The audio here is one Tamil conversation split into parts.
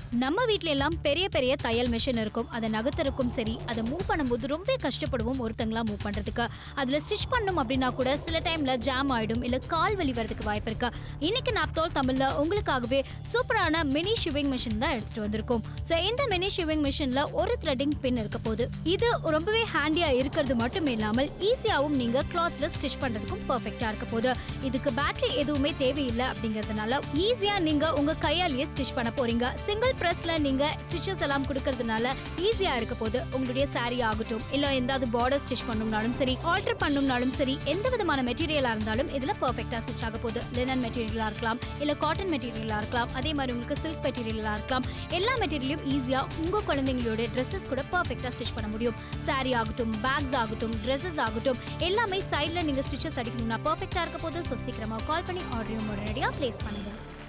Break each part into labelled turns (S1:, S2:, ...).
S1: நம்ம வீட்ல எல்லாம் பெரிய பெரிய தையல் மிஷின் இருக்கும் அதை நகர்த்தறக்கும் சரி அதை மூவ் பண்ணும்போது ரொம்ப கஷ்டப்படுவோம் ஒருத்தங்களா மூவ் பண்றதுக்கு அதுல ஸ்டிச் பண்ணணும் அப்படின்னா கூட சில டைம்ல ஜாம் ஆயிடும் இல்ல கால் வலி வரதுக்கு வாய்ப்பு இருக்கு இன்னைக்கு நாப்தோல் தமிழ்ல உங்களுக்காகவே சூப்பரான மினி ஷிவிங் மிஷின் தான் எடுத்துட்டு வந்திருக்கோம் ஸோ இந்த மினி ஷிவிங் மிஷின்ல ஒரு த்ரெட்டிங் பின் இருக்க போகுது இது ரொம்பவே ஹேண்டியா இருக்கிறது மட்டும் இல்லாமல் ஈஸியாவும் நீங்க கிளாத்ல ஸ்டிச் பண்றதுக்கும் பெர்ஃபெக்ட்டா இருக்க போகுது இதுக்கு பேட்டரி எதுவுமே தேவையில்லை அப்படிங்கறதுனால ஈஸியா நீங்க உங்க கையாலேயே ஸ்டிச் பண்ண போறீங்க சிங்கிள் பிரஸ்ல நீங்க ஸ்டிச்சஸ் எல்லாம் கொடுக்கறதுனால ஈஸியா இருக்க போகுது உங்களுடைய saree ஆகட்டும் இல்ல எந்தாவது பார்டர் ஸ்டிச் பண்ணணும்னாலும் சரி ஆல்டர் பண்ணணும்னாலும் சரி எந்த விதமான மெட்டீரியலா இருந்தாலும் இதுல பெர்ஃபெக்ட்டா ஸ்டிச் ஆக போகுது லினன் மெட்டீரியலா இருக்கலாம் இல்ல காட்டன் மெட்டீரியலா இருக்கலாம் அதே மாதிரி உங்களுக்கு சில்க் மெட்டீரியலா இருக்கலாம் எல்லா மெட்டீரியலையும் ஈஸியா உங்க குழந்தைங்களோட ட்ரெஸ்ஸஸ் கூட பெர்ஃபெக்ட்டா ஸ்டிச் பண்ண முடியும் saree ஆகட்டும் பேக்ஸ் ஆகட்டும் ட்ரெஸ்ஸஸ் ஆகட்டும் எல்லாமே சைடுல நீங்க ஸ்டிச்சஸ் அடிக்கணும்னா பெர்ஃபெக்ட்டா இருக்க போது ஸோ சீக்கிரமா கால் பண்ணி ஆர்டரையும் உடனடியா ப்ளேஸ் பண்ணுங்க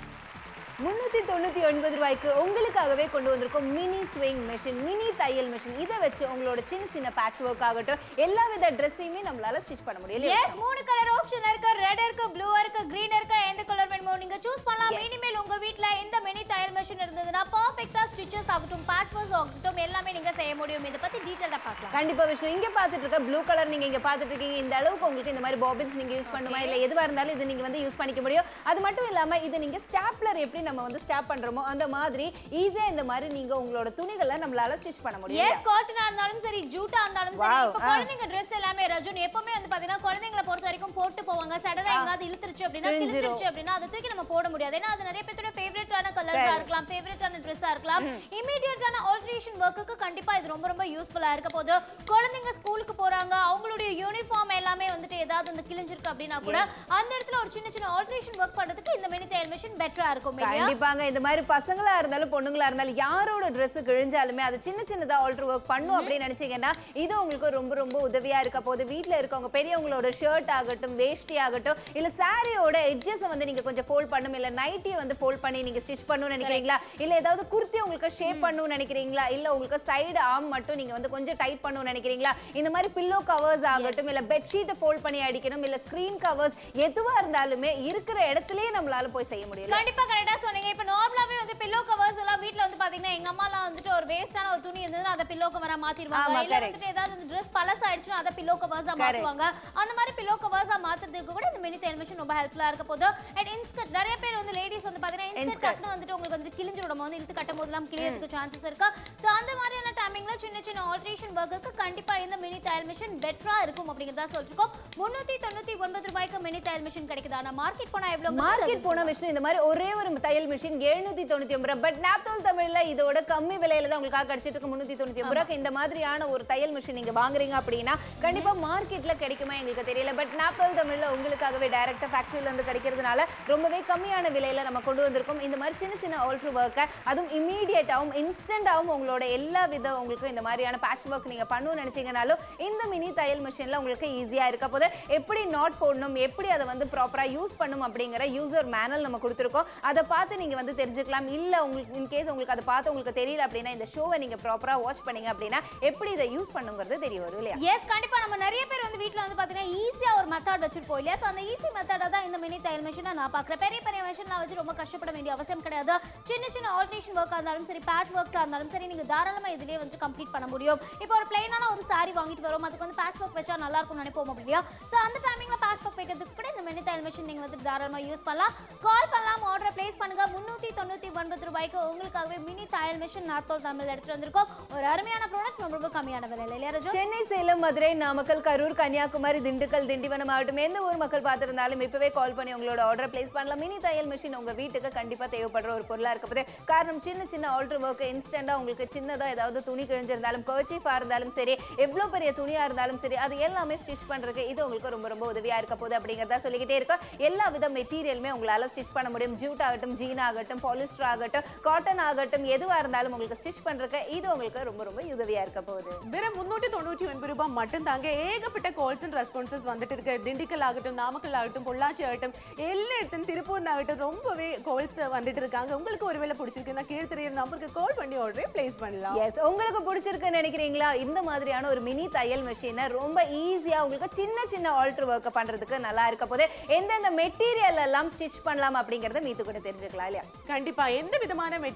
S2: முன்னூத்தி தொண்ணூத்தி ஒன்பது ரூபாய்க்கு உங்களுக்காகவே கொண்டு வந்திருக்கோம் மினி ஸ்விங் மிஷின் மினி தையல் மிஷின் இதை வச்சு உங்களோட சின்ன சின்ன பேட்ச் ஒர்க் ஆகட்டும் எல்லா வித ட்ரெஸ்ஸையுமே நம்மளால ஸ்டிச் பண்ண முடியும் இல்லையா?
S3: எஸ் மூணு கலர் ஆப்ஷன் இருக்கு ரெட் இருக்கு ப்ளூ இருக்கு கிரீன் இருக்கு எந்த கலர் வேணுமோ நீங்க சூஸ் பண்ணலாம்
S2: Yes.
S3: இனிமேல் உங்க வீட்ல இந்த மினி தையல் மிஷின் இருந்ததுன்னா பெர்ஃபெக்ட்டா ஸ்டிச்சஸ் ஆகட்டும் பேட்ச் ஒர்க் ஆகட்டும் எல்லாமே நீங்க செய்ய முடியும் இதை பத்தி டீடைலா பார்க்கலாம்
S2: கண்டிப்பா விஷ்ணு இங்க பாத்துட்டு இருக்க ப்ளூ கலர் நீங்க இங்க பாத்துட்டு இருக்கீங்க இந்த அளவுக்கு உங்களுக்கு இந்த மாதிரி பாபின்ஸ் நீங்க யூஸ் பண்ணுமா இல்ல எதுவா இருந்தாலும் இது நீங்க வந்து யூஸ் பண்ணிக்க முடியும் அது மட்டும் இல்லாம இது நீங்க ஸ்டாப்லர் எப்படி நம்ம வந்து ஸ்டாப் பண்றோமோ அந்த மாதிரி ஈஸியா இந்த மாதிரி நீங்க உங்களோட துணிகளை நம்மளால ஸ்டிச் பண்ண முடியும்
S3: எஸ் காட்டனா இருந்தாலும் சரி ஜூட்டா இருந்தாலும் சரி
S2: Wow,
S3: இப்ப
S2: ஆ.
S3: குழந்தைங்க Dress எல்லாமே ரஜுன் எப்பவுமே வந்து பாத்தீங்கன்னா குழந்தைங்களை பொறுத்த வரைக்கும் போட்டு போவாங்க சடனா எங்காவது இழுத்துருச்சு அப்படின்னா
S2: கிழிஞ்சிரும்.
S3: கிழிஞ்சிருச்சு அப்படின்னா அதை தூக்கி நம்ம போட முடியாது ஏன்னா அது நிறைய பேரோட ஃபேவரட்டான கலர்ஸா இருக்கலாம் ஃபேவரட்டான ட்ரெஸ்ஸா இருக்கலாம் இமீடியட்டான ஆல்ட்ரேஷன் ஒர்க்குக்கு கண்டிப்பா இது ரொம்ப ரொம்ப யூஸ்ஃபுல்லா இருக்க போது குழந்தைங்க ஸ்கூலுக்கு போறாங்க அவங்களுடைய யூனிஃபார்ம் எல்லாமே வந்துட்டு ஏதாவது வந்து கிழிஞ்சிருக்கு அப்படின்னா கூட அந்த இடத்துல ஒரு சின்ன சின்ன ஆல்ட்ரேஷன் ஒர்க் பண்றதுக்கு இந்த மினி தையல் மிஷின் பெட்டரா இருக்கும் இல்லையா
S2: கண்டிப்பாங்க இந்த மாதிரி பசங்களா இருந்தாலும் பொண்ணுங்களா இருந்தாலும் யாரோட Dress கிழிஞ்சாலுமே அது சின்ன சின்னதா ஆல்டர் ஒர்க் பண்ணும் அப்படின்னு நினைச்சீங்கன்னா இது உங்களுக்கு ரொம்ப ரொம்ப உதவியா இருக்க போது வீட்ல இருக்கவங்க பெரியவங்களோட ஷர்ட் ஆகட்டும் வேஷ்டி ஆகட்டும் இல்ல சாரியோட எட்ஜஸ் வந்து நீங்க கொஞ்சம் ஃபோல்ட் பண்ணும் இல்ல நைட்டியை வந்து ஃபோல்ட் பண்ணி நீங்க ஸ்டிச் பண்ணணும்னு நினைக்கிறீங்களா இல்ல ஏதாவது குர்த்தி உங்களுக்கு ஷேப் பண்ணணும்னு நினைக்கிறீங்களா இல்ல உங்களுக்கு சைடு ஆர்ம் மட்டும் நீங்க வந்து கொஞ்சம் டைட் பண்ணணும்னு நினைக்கிறீங்களா இந்த மாதிரி பில்லோ கவர்ஸ் ஆகட்டும் இல்ல பெட்ஷீட்டை ஃபோல்ட் பண்ணி அடிக்கணும் இல்ல ஸ்கிரீன் கவர்ஸ் எதுவா இருந்தாலுமே இருக்கிற இடத்துலயே நம்மளால போய் செய்ய முடியும்
S3: கண்டிப்பா கரெக்டா சொன்னீங்க இப்ப நார்மலாவே வந்து பில்லோ கவர்ஸ் எல்லாம் வீட்ல வந்து பாத்தீங்கன்னா எங்க அம்மா எல்லாம் வந்துட்டு ஒரு வேஸ்டான ஒரு துணி இருந்ததுன்னா அதை பில்லோ கவரா மாத்திருவாங்க
S2: ஆமா,
S3: இல்ல
S2: correct.
S3: வந்துட்டு ஏதாவது அந்த Dress பழசாயிடுச்சுன்னா அதை பில்லோ கவர்ஸா மாத்துவாங்க அந்த மாதிரி பில்லோ கவர்ஸா மாத்துறதுக்கு கூட இந்த மினி தையல் மிஷின் ரொம்ப ஹெல்ப்ஃபுல்லா இருக்க போது அண்ட் இன்ஸ்கர்ட் நிறைய பேர் வந்து லேடிஸ் வந்து பாத்தீங்கன்னா இன்ஸ்கர்ட்
S2: Insert.
S3: கட்டினா வந்துட்டு உங்களுக்கு வந்து கிழிஞ்சு விடும் போது இழுத்து கட்டும் போதெல்லாம் கிளியறதுக்கு சான்சஸ் இருக்கு சோ அந்த மாதிரியான டைமிங்ல சின்ன சின்ன ஆல்ட்ரேஷன் ஒர்க்குக்கு கண்டிப்பா இந்த மினி தையல் மிஷின் பெட்டரா இருக்கும் அப்படிங்கறத சொல்லிருக்கோம் முன்னூத்தி தொண்ணூத்தி ஒன்பது ரூபாய்க்கு மினி தையல் மிஷின் கிடைக்குது ஆனா மார்க்கெட் போனா எவ்வளவு
S2: மார்க்கெட் போன விஷ்ணு இந்த மாதிரி ஒரே ஒரு தையல் மிஷின் எழுநூத்தி தொண்ணூத்தி ஒன்பது ரூபாய் பட் நாப்தோல் தமிழ்ல இதோட கம்மி விலையில தான் உங்களுக்காக கிடைச்சிட்டு இருக்கு முன்னூத்தி தொண்ணூத்தி ஒன்பது ரூபாய்க்கு இந்த மாதிரியான ஒரு தையல் மிஷின் நீங்க வாங்குறீங்க அப்படின்னா கண்டிப்பா மார்க்கெட்ல கிடைக்குமா எங்களுக்கு தெரியல பட் நாப்தோல் தமிழ்ல உங்களுக்காகவே டைரக்டா ஃபேக்டரியில இருந்து கிடைக்கிறதுனால ரொம்பவே கம்மியான விலையில நம்ம கொண்டு வந்திருக்கோம் இந்த மாதிரி சின்ன சின்ன ஆல்ட்ரு ஒர்க்கை அதுவும் இமீடியட்டாவும் இன்ஸ்டன்டாவும் உங்களோட எல்லா வித உங்களுக்கு இந்த மாதிரியான பேட்ச் ஒர்க் நீங்க பண்ணணும்னு நினைச்சீங்கனாலும் இந்த மினி தையல் மிஷின்ல உங்களுக்கு ஈஸியா இருக்க போது எப்படி நாட் போடணும் எப்படி அதை வந்து ப்ராப்பரா யூஸ் பண்ணும் அப்படிங்கிற யூசர் மேனல் நம்ம கொடுத்துருக்கோம் அதை பார்த்து நீங்க வந்து தெரிஞ்சுக்கலாம் இல்ல உங்களுக்கு இன் கேஸ் உங்களுக்கு அதை பார்த்து உங்களுக்கு தெரியல அப்படின்னா இந்த ஷோவை நீங்க ப்ராப்பரா வாட்ச் பண்ணீங்க அப்படின்னா எப்படி இதை யூஸ் பண்ணுங்கிறது தெரிய வரும் இல்லையா
S3: எஸ் கண்டிப்பா நம்ம நிறைய பேர் வந்து வீட்ல வந்து பாத்தீங்கன்னா ஈஸியா ஒரு மெத்தட் வச்சிருப்போம் இல்லையா So, அந்த ஈஸி மெத்தடா தான் இந்த மினி தையல் மிஷினை நான் பாக்குறேன் பெரிய பெரிய மிஷின்லாம் வச்சு ரொம்ப கஷ்டப்பட வேண்டிய அவசியம் கிடையாது சின்ன சின்ன ஆல்ட்ரேஷன் ஒர்க்கா இருந்தாலும் சரி பேட்ச் ஒர்க்ஸா இருந்தாலும் சரி நீங்க தாராளமா இதுலயே வந்து கம்ப்ளீட் பண்ண முடியும் இப்போ ஒரு பிளைனான ஒரு saree வாங்கிட்டு வரோம் அதுக்கு வந்து பேட்ச் ஒர்க் வச்சா நல்லா இருக்கும்னு நினைப்போம் இல்லையா சோ அந்த டைமிங்ல பேட்ச் ஒர்க் வைக்கிறதுக்கு கூட இந்த மினி தையல் மிஷின் நீங்க வந்து தாராளமா யூஸ் பண்ணலாம் கால் பண்ணலாம் ஆர்டர் பிளேஸ் பண்ணுங்க முன்னூத்தி தொண்ணூத்தி ஒன்பது ரூபாய்க்கு உங்களுக்காகவே மினி தையல் மிஷின் நார்த்தோல் தமிழ் எடுத்துட்டு வந்திருக்கோம் ஒரு அருமையான ப்ராடக்ட் ரொம்ப ரொம்ப கம்மியான விலையில இல்லையா ரஜு
S2: சென்னை சேலம் மதுரை நாமக்கல் கரூர் கன்னியாகுமரி திண்டுக்கல் திண்டிவனம் ஆகட்டும் எந்த ஊர் மக்கள் பார்த்திருந்தாலும் இப்பவே கால் பண்ணி உங்களோட ஆர்டர் பிளேஸ் பண்ணலாம் மினி தையல் மிஷின் உங்க வீட்டுக்கு கண்டிப்பா தேவைப்படுற ஒரு பொருளா இருக்க போது காரணம் சின்ன சின்ன ஆல்டர் ஒர்க் இன்ஸ்டன்டா உங்களுக்கு சின்னதா ஏதாவது துணி கிழிஞ்சிருந்தாலும் கர்ச்சீஃபா இருந்தாலும் சரி எவ்வளவு பெரிய துணியா இருந்தாலும் சரி அது எல்லாமே ஸ்டிச் பண்றதுக்கு இது உங்களுக்கு ரொம்ப ரொம்ப உதவியா இருக்க போகுது அப்படிங்கறத சொல்லிக்கிட்டே இருக்கோம் எல்லா வித மெட்டீரியலுமே உங்களால ஸ்டிச் பண்ண முடியும் ஜூட் ஆகட்டும் ஜீன் ஆகட்டும் பாலிஸ்டர் ஆகட்டும் காட்டன் ஆகட்டும் எதுவா இருந்தாலும் உங்களுக்கு ஸ்டிச் பண்றதுக்கு இது உங்களுக்கு ரொம்ப ரொம்ப உதவியா இருக்க போகுது
S4: வெறும் முன்னூற்றி தொண்ணூற்றி ஒன்பது ரூபாய் மட்டும் தாங்க ஏகப்பட்ட கால்ஸ் அண்ட் ரெஸ்பான்சஸ் வந்துட்டு இருக்கு திண்டுக்கல் ஆகட்டும் நாமக்கல் ஆகட்டும் பொள்ளாச்சி ஆகட்டும் எல்லா இடத்துலையும் திருப்பூர் ஆகட்டும் ரொம்பவே கால்ஸ் வந்துட்டு இருக்காங்க உங்களுக்கு ஒருவேளை பிடிச்சிருக்குன்னா கீழ் தெரியற நம்பருக்கு கால் பண்ணி ஆர்டரே பிளேஸ் பண்ணலாம்
S2: எஸ் உங்களுக்கு பிடிச்சிருக்குன்னு நினைக்கிறீங்களா இந்த மாதிரியான ஒரு மினி தையல் மிஷினை ரொம்ப ஈஸியா உங்களுக்கு சின்ன சின்ன ஆல்டர் ஒர்க் பண்றதுக்கு நல்லா இருக்க போது எந்தெந்த மெட்டீரியல் எல்லாம் ஸ்டிச் பண்ணலாம் அப்படிங்கறத மீத்து கூட தெரிஞ்சுக்கலாம் இல்லையா
S4: கண்டிப்பா எந்த விதமான மெட்டீரியல்ஸ் உங்க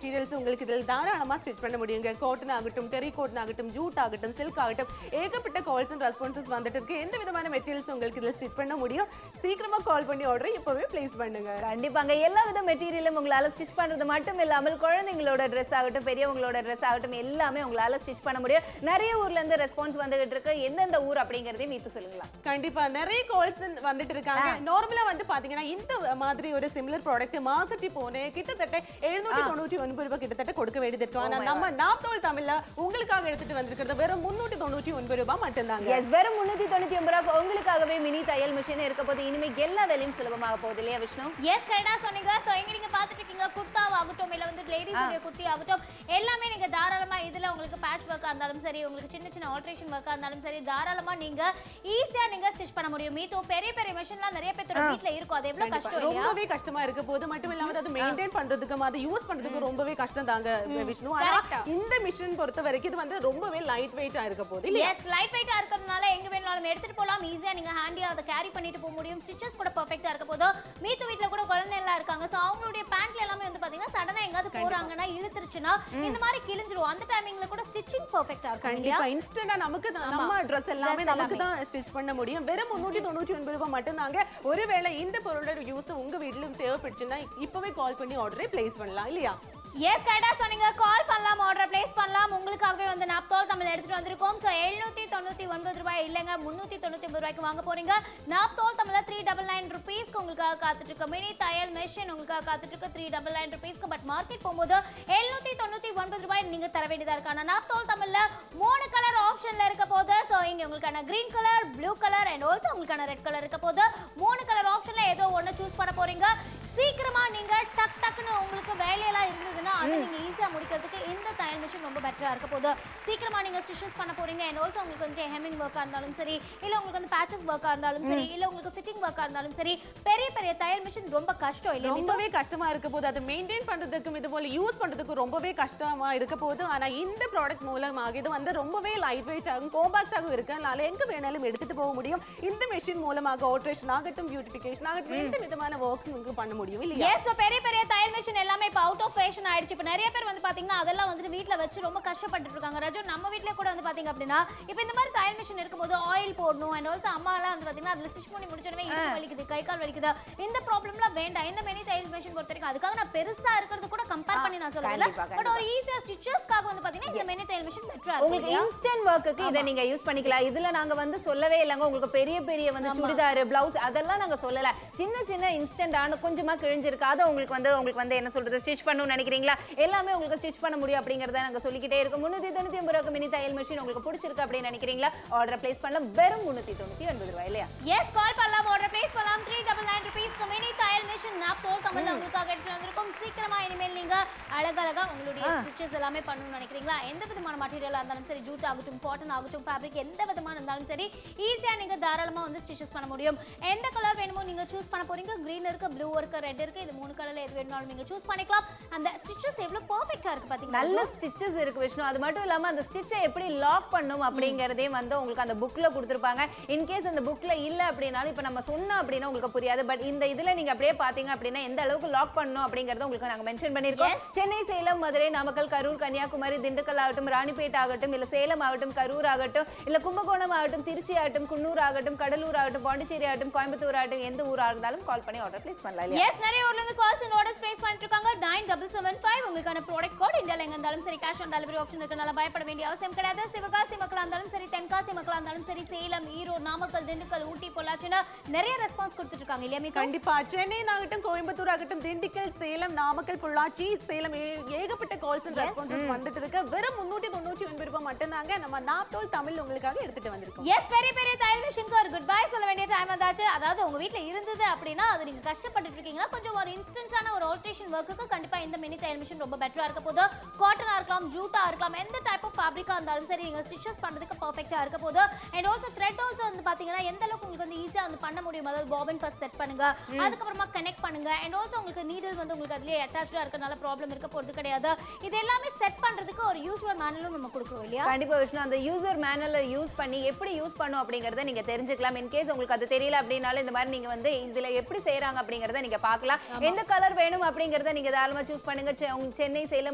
S4: உங்களுக்கு இதில் தாராளமா ஸ்டிச் பண்ண முடியுங்க காட்டன் ஆகட்டும் டெரி காட்டன் ஆகட்டும் ஜூட் ஆகட்டும் சில்க் ஆகட்டும் ஏகப்பட்ட கால்ஸ் அண்ட் ரெஸ்பான்சஸ் வந்துட்டு இருக்கு எந்த விதமான மெட்டீரியல்ஸ் உங்களுக்கு இதில் ஸ்டிச் பண்ண முடியும் சீக்கிரமா கால் பண்ணி ஆர்டர் இப்பவே பிளேஸ் பண்ணுங்க
S2: கண்டிப்பாங்க எல்லா வித மெட்டீரியலும் உங்களால ஸ்டிச் பண்றது மட்டும் இல்லாமல் குழந்தைங்களோட ட்ரெஸ் ஆகட்டும் பெரியவங்களோட ட்ரெஸ் ஆகட்டும் எல்லாமே உங்களால ஸ்டிச் பண்ண முடியும் நிறைய ஊர்ல இருந்து ரெஸ்பான்ஸ் வந்துகிட்டு இருக்கு எந்தெந்த ஊர் அப்படிங்கறதையும் வீட்டு சொல்லுங்களா
S4: கண்டிப்பா நிறைய கால்ஸ் வந்துட்டு இருக்காங்க நார்மலா வந்து பாத்தீங்கன்னா இந்த மாதிரி ஒரு சிமிலர் ப்ராடக்ட் மார்க்கெட்டி போனேன் கிட்டத்தட்ட எழுநூத்தி தொண்ணூற்றி ஒன்பது ரூபாய் கிட்டத்தட்ட கொடுக்க வேண்டியது இருக்கும் ஆனா நம்ம நாப்தோல் தமிழ்ல உங்களுக்காக எடுத்துட்டு வந்திருக்கிறது வெறும் முன்னூத்தி தொண்ணூற்றி ஒன்பது ரூபாய் மட்டும்தாங்க
S2: எஸ் வெறும் முன்னூத்தி தொண்ணூத்தி ஒன்பது ரூபாய் உங்களுக்காகவே மினி தையல் மிஷின் இருக்க போது இனிமே எல்லா வேலையும் சுலபமாக போகுது இல்லையா விஷ்ணு
S3: எஸ் கரெக்டா சொன்னீங்க சோ எங்க நீங்க பாத்துட்டு இருக்கீங்க குர்தா ஆகட்டும் இல்ல வந்து லேடிஸ் உடைய குர்த்தி ஆகட்டும் எல்லாமே நீங்க தாராளமா இதுல உங்களுக்கு பேட்ச் ஒர்க்கா இருந்தாலும் சரி உங்களுக்கு சின்ன சின்ன ஆல்ட்ரேஷன் ஒர்க்கா இருந்தாலும் சரி தாராளமா நீங்க ஈஸியா நீங்க ஸ்டிச் பண்ண முடியும் மீதோ பெரிய பெரிய மிஷின்லாம் நிறைய பேரோட வீட்ல இருக்கும் அது எவ்வளவு கஷ்டம் இல்லையா
S4: ரொம்பவே கஷ்டமா இருக்க போது மட்டும் இல்லாம அது மெயின்டைன் பண்றதுக்கும் அதை யூஸ் பண்றதுக்கு ரொம்பவே கஷ்டம் தாங்க விஷ்ணு ஆனா
S3: Correct.
S4: இந்த மிஷின் பொறுத்த வரைக்கும் இது வந்து ரொம்பவே லைட் வெயிட்டா இருக்க போது இல்லையா
S3: எஸ் லைட் வெயிட்டா இருக்கிறதுனால எங்க வேணாலும் எடுத்துட்டு போலாம் ஈஸியா நீங்க ஹேண்டியா அதை கேரி பண்ணிட்டு போக முடியும் ஸ்டிச்சஸ் கூட பெர்ஃபெக்ட்டா இருக்க போதும் மீத்து வீட்ல கூட குழந்தை எல்லாம் இருக்காங்க சோ அவங்களுடைய பேண்ட்ல எல்லாமே வந்து பாத்தீங்கன்னா சடனா எங்காவது போறாங்கன்னா இழுத்துருச்சுன்னா இந்த மாதிரி கிழிஞ்சிரும் அந்த டைமிங்ல கூட ஸ்டிச்சிங் பெர்ஃபெக்ட்டா இருக்கும் இல்லையா
S4: கண்டிப்பா இன்ஸ்டன்டா நமக்கு தான் நம்ம ட்ரெஸ் எல்லாமே நமக்கு தான் ஸ்டிச் பண்ண முடியும் வெறும் முன்னூத்தி தொண்ணூற்றி ஒன்பது ரூபாய் மட்டும்தாங்க ஒருவேளை இந்த பொருளோட யூஸ் உங்க வீட்லயும் தேவைப்படுச்சுன்னா இப்பவே கால் பண்ணி ஆர்டரே பிளேஸ் பண்ணலாம் இல்லையா
S3: எஸ் கரெக்டா சொன்னீங்க கால் பண்ணலாம் ஆர்டர் பிளேஸ் பண்ணலாம் உங்களுக்காகவே வந்து நாப்தோல் தமிழ் எடுத்துட்டு வந்திருக்கோம் ஸோ எழுநூத்தி தொண்ணூத்தி ஒன்பது ரூபாய் இல்லைங்க முன்னூத்தி தொண்ணூத்தி ஒன்பது ரூபாய்க்கு வாங்க போறீங்க நாப்தோல் தமிழ்ல த்ரீ டபுள் நைன் ருபீஸ்க்கு உங்களுக்காக காத்துட்டு இருக்கு மினி தையல் மெஷின் உங்களுக்காக காத்துட்டு இருக்கு த்ரீ டபுள் நைன் ருபீஸ்க்கு பட் மார்க்கெட் போகும்போது எழுநூத்தி தொண்ணூத்தி ஒன்பது ரூபாய் நீங்க தர வேண்டியதா இருக்கு ஆனா நாப்தோல் தமிழ்ல மூணு கலர் ஆப்ஷன்ல இருக்க போது ஸோ இங்க உங்களுக்கான green colour blue colour and also உங்களுக்கான ரெட் கலர் இருக்க போது மூணு கலர் ஆப்ஷன்ல ஏதோ ஒன்னு சூஸ் பண்ண போறீங்க சீக்கிரமா நீங்க டக் டக்குன்னு உங்களுக்கு வேலையெல்லாம் இருந்ததுன்னா அதை நீங்க ஈஸியா முடிக்கிறதுக்கு இந்த தையல் மிஷின் ரொம்ப பெட்டரா இருக்க போகுது சீக்கிரமா நீங்க ஸ்டிச்சஸ் பண்ண போறீங்க அண்ட் ஆல்சோ உங்களுக்கு வந்து ஹெமிங் ஒர்க்கா இருந்தாலும் சரி இல்ல உங்களுக்கு வந்து பேச்சஸ் ஒர்க்கா இருந்தாலும் சரி இல்ல உங்களுக்கு ஃபிட்டிங் ஒர்க்கா இருந்தாலும் சரி பெரிய பெரிய தையல் மிஷின் ரொம்ப கஷ்டம் இல்லையா
S4: ரொம்பவே கஷ்டமா இருக்க போது அதை மெயின்டைன் பண்றதுக்கும் இது போல யூஸ் பண்றதுக்கும் ரொம்பவே கஷ்டமா இருக்க போது ஆனா இந்த ப்ராடக்ட் மூலமாக இது வந்து ரொம்பவே லைட் வெயிட் ஆகும் கோம்பாக்ட் ஆகும் இருக்கு அதனால எங்க வேணாலும் எடுத்துட்டு போக முடியும் இந்த மெஷின் மூலமாக ஆல்ட்ரேஷன் ஆகட்டும் பியூட்டிஃபிகேஷன் ஆகட்டும் எந்த விதமான ஒர்க்ஸ் உங்களுக்கு பண்ண முடியும் இல்லையா
S3: எஸ் பெரிய பெரிய தையல் மிஷின் எல்லாமே இப்போ அவுட் ஆஃப் ஃபேஷன் ஆயிடுச்சு இப்போ நிறைய பேர் வந்து பாத்தீங்கன்னா அதெல்லாம் வந்துட்டு வீட்ல வச்சு ரொம்ப கஷ்டப்பட்டு இருக்காங்க ரஜு நம்ம வீட்ல கூட வந்து பாத்தீங்க அப்படின்னா இப்போ இந்த மாதிரி தையல் மிஷின் இருக்கும்போது ஆயில் போடணும் அண்ட் ஆல்சோ அம்மா எல்லாம் வந்து பாத்தீங்கன்னா அதுல ஸ்டிச் பண்ணி முடிச்சோடனே இடுப்பு வலிக்குது கை கால் வலிக்குது இந்த ப்ராப்ளம்லாம் வேண்டாம் இந்த மெனி தையல் மிஷின் பொறுத்த வரைக்கும் அதுக்காக நான் பெருசா இருக்கிறது கூட கம்பேர் பண்ணி நான் சொல்லல
S2: கண்டிப்பா,
S3: பட் ஒரு ஈஸியா ஸ்டிச்சஸ்க்காக வந்து பாத்தீங்கன்னா இந்த மெனி தையல் மிஷின் பெட்டரா இருக்கும்
S2: உங்களுக்கு
S3: இல்லையா?
S2: இன்ஸ்டன்ட் ஒர்க்குக்கு இதை நீங்க யூஸ் பண்ணிக்கலாம் இதுல நாங்க வந்து சொல்லவே இல்லைங்க உங்களுக்கு பெரிய பெரிய வந்து சுடிதார் பிளவுஸ் அதெல்லாம் நாங்க சொல்லல சின்ன சின்ன இன்ஸ்டன்டான கொஞ்சமா கிழிஞ்சிருக்கு அதை உங்களுக்கு வந்து உங்களுக்கு வந்து என்ன சொல்றது ஸ்டிச் பண்ணணும்னு நினைக்கிறீங்களா எல்லாமே உங்களுக்கு ஸ்டிச் பண்ண முடியும் அப்படிங்கறத நாங்க சொல்லிக்கிட்டே இருக்கோம் முன்னூத்தி தொண்ணூத்தி ஒன்பது ரூபாய்க்கு மினி தையல் மிஷின் உங்களுக்கு பிடிச்சிருக்கு அப்படின்னு நினைக்கிறீங்களா ஆர்டர் பிளேஸ் பண்ணலாம் வெறும் முன்னூத்தி தொண்ணூத்தி ஒன்பது ரூபாய் இல்லையா
S3: எஸ் கால் பண்ணலாம் ஆர்டர் பிளேஸ் பண்ணலாம் three double nine rupees mini தையல் மிஷின் நான் போல் தமிழ்ல உங்களுக்காக எடுத்து வந்திருக்கோம் சீக்கிரமா இனிமேல் நீங்க அழகழகா உங்களுடைய ஸ்டிச்சஸ் எல்லாமே பண்ணணும்னு நினைக்கிறீங்களா எந்த விதமான மெட்டீரியலா இருந்தாலும் சரி ஜூட் ஆகட்டும் காட்டன் ஆகட்டும் ஃபேப்ரிக் எந்த விதமான இருந்தாலும் சரி ஈஸியா நீங்க தாராளமா வந்து ஸ்டிச்சஸ் பண்ண முடியும் எந்த கலர் வேணுமோ நீங்க சூஸ் பண்ண போறீங்க கிரீன் இருக்கு ப்ளூ இருக்கு ரெட் இருக்கு இது மூணு கலர்ல எது வேணும்னாலும் நீங்க சூஸ் பண்ணிக்கலாம் அந்த ஸ்டிச்சஸ் எவ்வளவு பெர்ஃபெக்ட்டா இருக்கு பாத்தீங்களா
S2: நல்ல ஸ்டிச்சஸ் இருக்கு விஷ்ணு அது மட்டும் இல்லாம அந்த ஸ்டிச்சை எப்படி லாக் பண்ணும் அப்படிங்கறதே வந்து உங்களுக்கு அந்த புக்ல கொடுத்துருப்பாங்க இன்கேஸ் அந்த புக்ல இல்ல அப்படின்னாலும் இப்ப நம்ம சொன்னோம் அப்படின்னா உங்களுக்கு புரியாது பட் இந்த இதுல நீங்க அப்படியே பாத்தீங்க அப்படின்னா எந்த அளவுக்கு லாக் பண்ணணும் அப்படிங்கறத உங்களுக்கு நாங்க மென்ஷன் பண்ணிருக்கோம் சென்னை சேலம் மதுரை நாமக்கல் கரூர் கன்னியாகுமரி திண்டுக்கல் ஆகட்டும் ராணிப்பேட் ஆகட்டும் இல்ல சேலம் ஆகட்டும் கரூர் ஆகட்டும் இல்ல கும்பகோணம் ஆகட்டும் திருச்சி ஆகட்டும் குன்னூர் ஆகட்டும் கடலூர் ஆகட்டும் பாண்டிச்சேரி ஆகட்டும் கோயம்புத்தூர் ஆகட்டும் எந்த ஊரா இருந்தாலும் கால் பண்ணி ஆர்டர் ப்ளேஸ் பண்ணலாம் இல்லையா
S3: எஸ் நிறைய ஊர்ல இருந்து கால்ஸ் அண்ட் ஆர்டர்ஸ் பிளேஸ் பண்ணிட்டு இருக்காங்க நைன் டபுள் செவன் ஃபைவ் உங்களுக்கான ப்ராடக்ட் கோட் இந்தியால எங்க இருந்தாலும் சரி கேஷ் ஆன் டெலிவரி ஆப்ஷன் இருக்கனால பயப்பட வேண்டிய அவசியம் கிடையாது சிவகாசி மக்களா இருந்தாலும் சரி தென்காசி மக்களா இருந்தாலும் சரி சேலம் ஈரோடு நாமக்கல் திண்டுக்கல் ஊட்டி பொள்ளாச்சின்னு நிறைய ரெஸ்பான்ஸ் கொடுத்துட்டு இருக்காங்க இல்லையா மீகா?
S4: கண்டிப்பா சென்னை ஆகட்டும் கோயம்புத்தூர் ஆகட்டும் திண்டுக்கல் சேலம் நாமக்கல் பொள்ளாச்சி சேலம் ஏ- ஏகப்பட்ட கால்ஸ் அண்ட் ரெஸ்பான்சஸ் வந்துட்டு இருக்கு வெறும் முன்னூத்தி தொண்ணூற்றி ஒன்பது ரூபாய் மட்டும்தாங்க நம்ம நாப்தோல் தமிழ் உங்களுக்காக எடுத்துட்டு வந்திருக்கோம்
S3: எஸ் பெரிய பெரிய தையல் மிஷினுக்கு ஒரு குட் பை சொல்ல வேண்டிய டைம் வந்தாச்சு அதாவது உங்க வீட்ல இருந்தது அப்படின்னா அது நீங்க கஷ்டப்பட்டு இருக்கீங்கன்னா கொஞ்சம் ஒரு இன்ஸ்டன்டான ஒரு ஆல்ட்ரேஷன் ஒர்க்குக்கு கண்டிப்பா இந்த மினி தையல் மிஷின் ரொம்ப பெட்டரா இருக்க போது காட்டனா இருக்கலாம் ஜூட்டா இருக்கலாம் எந்த டைப் ஆஃப் ஃபேப்ரிக்கா இருந்தாலும் சரி நீங்க ஸ்டிச்சஸ் பண்றதுக்கு பர்ஃபெக்ட்டா இருக்க போது அண்ட் ஆல்சோ த்ரெட் ஆல்சோ வந்து பாத்தீங்கன்னா எந்த அளவுக்கு உங்களுக்கு வந்து ஈஸியா வந்து பண்ண முடியும் அதாவது பாபின் ஃபர்ஸ்ட் செட் பண்ணுங்க அதுக்கப்புறமா கனெக்ட் பண்ணுங்க அண்ட் ஆல்சோ உங்களுக்கு நீடில் வந்து உங்களுக்கு அதுலயே அட்டாச்சா இருக்கனால ப்ராப்ளம் இருக்க போறது கிடையாது இது எல்லாமே செட் பண்றதுக்கு ஒரு யூஸ்வல் மேனலும் நம்ம கொடுக்குறோம் இல்லையா
S2: கண்டிப்பா விஷ்ணு அந்த யூசர் மேனுவலை யூஸ் பண்ணி எப்படி யூஸ் பண்ணும் அப்படிங்கறத நீங்க தெரிஞ்சுக்கலாம் இன் கேஸ் உங்களுக்கு அது தெரியல அப்படின்னாலும் இந்த மாதிரி நீங்க வந்து இதுல எப்படி செய்றாங்க அப்படிங்கறத நீங்க பார்க்கலாம் எந்த கலர் வேணும் அப்படிங்கறத நீங்க தாராளமா சூஸ் பண்ணுங்க செ- உங்க சென்னை சேலம்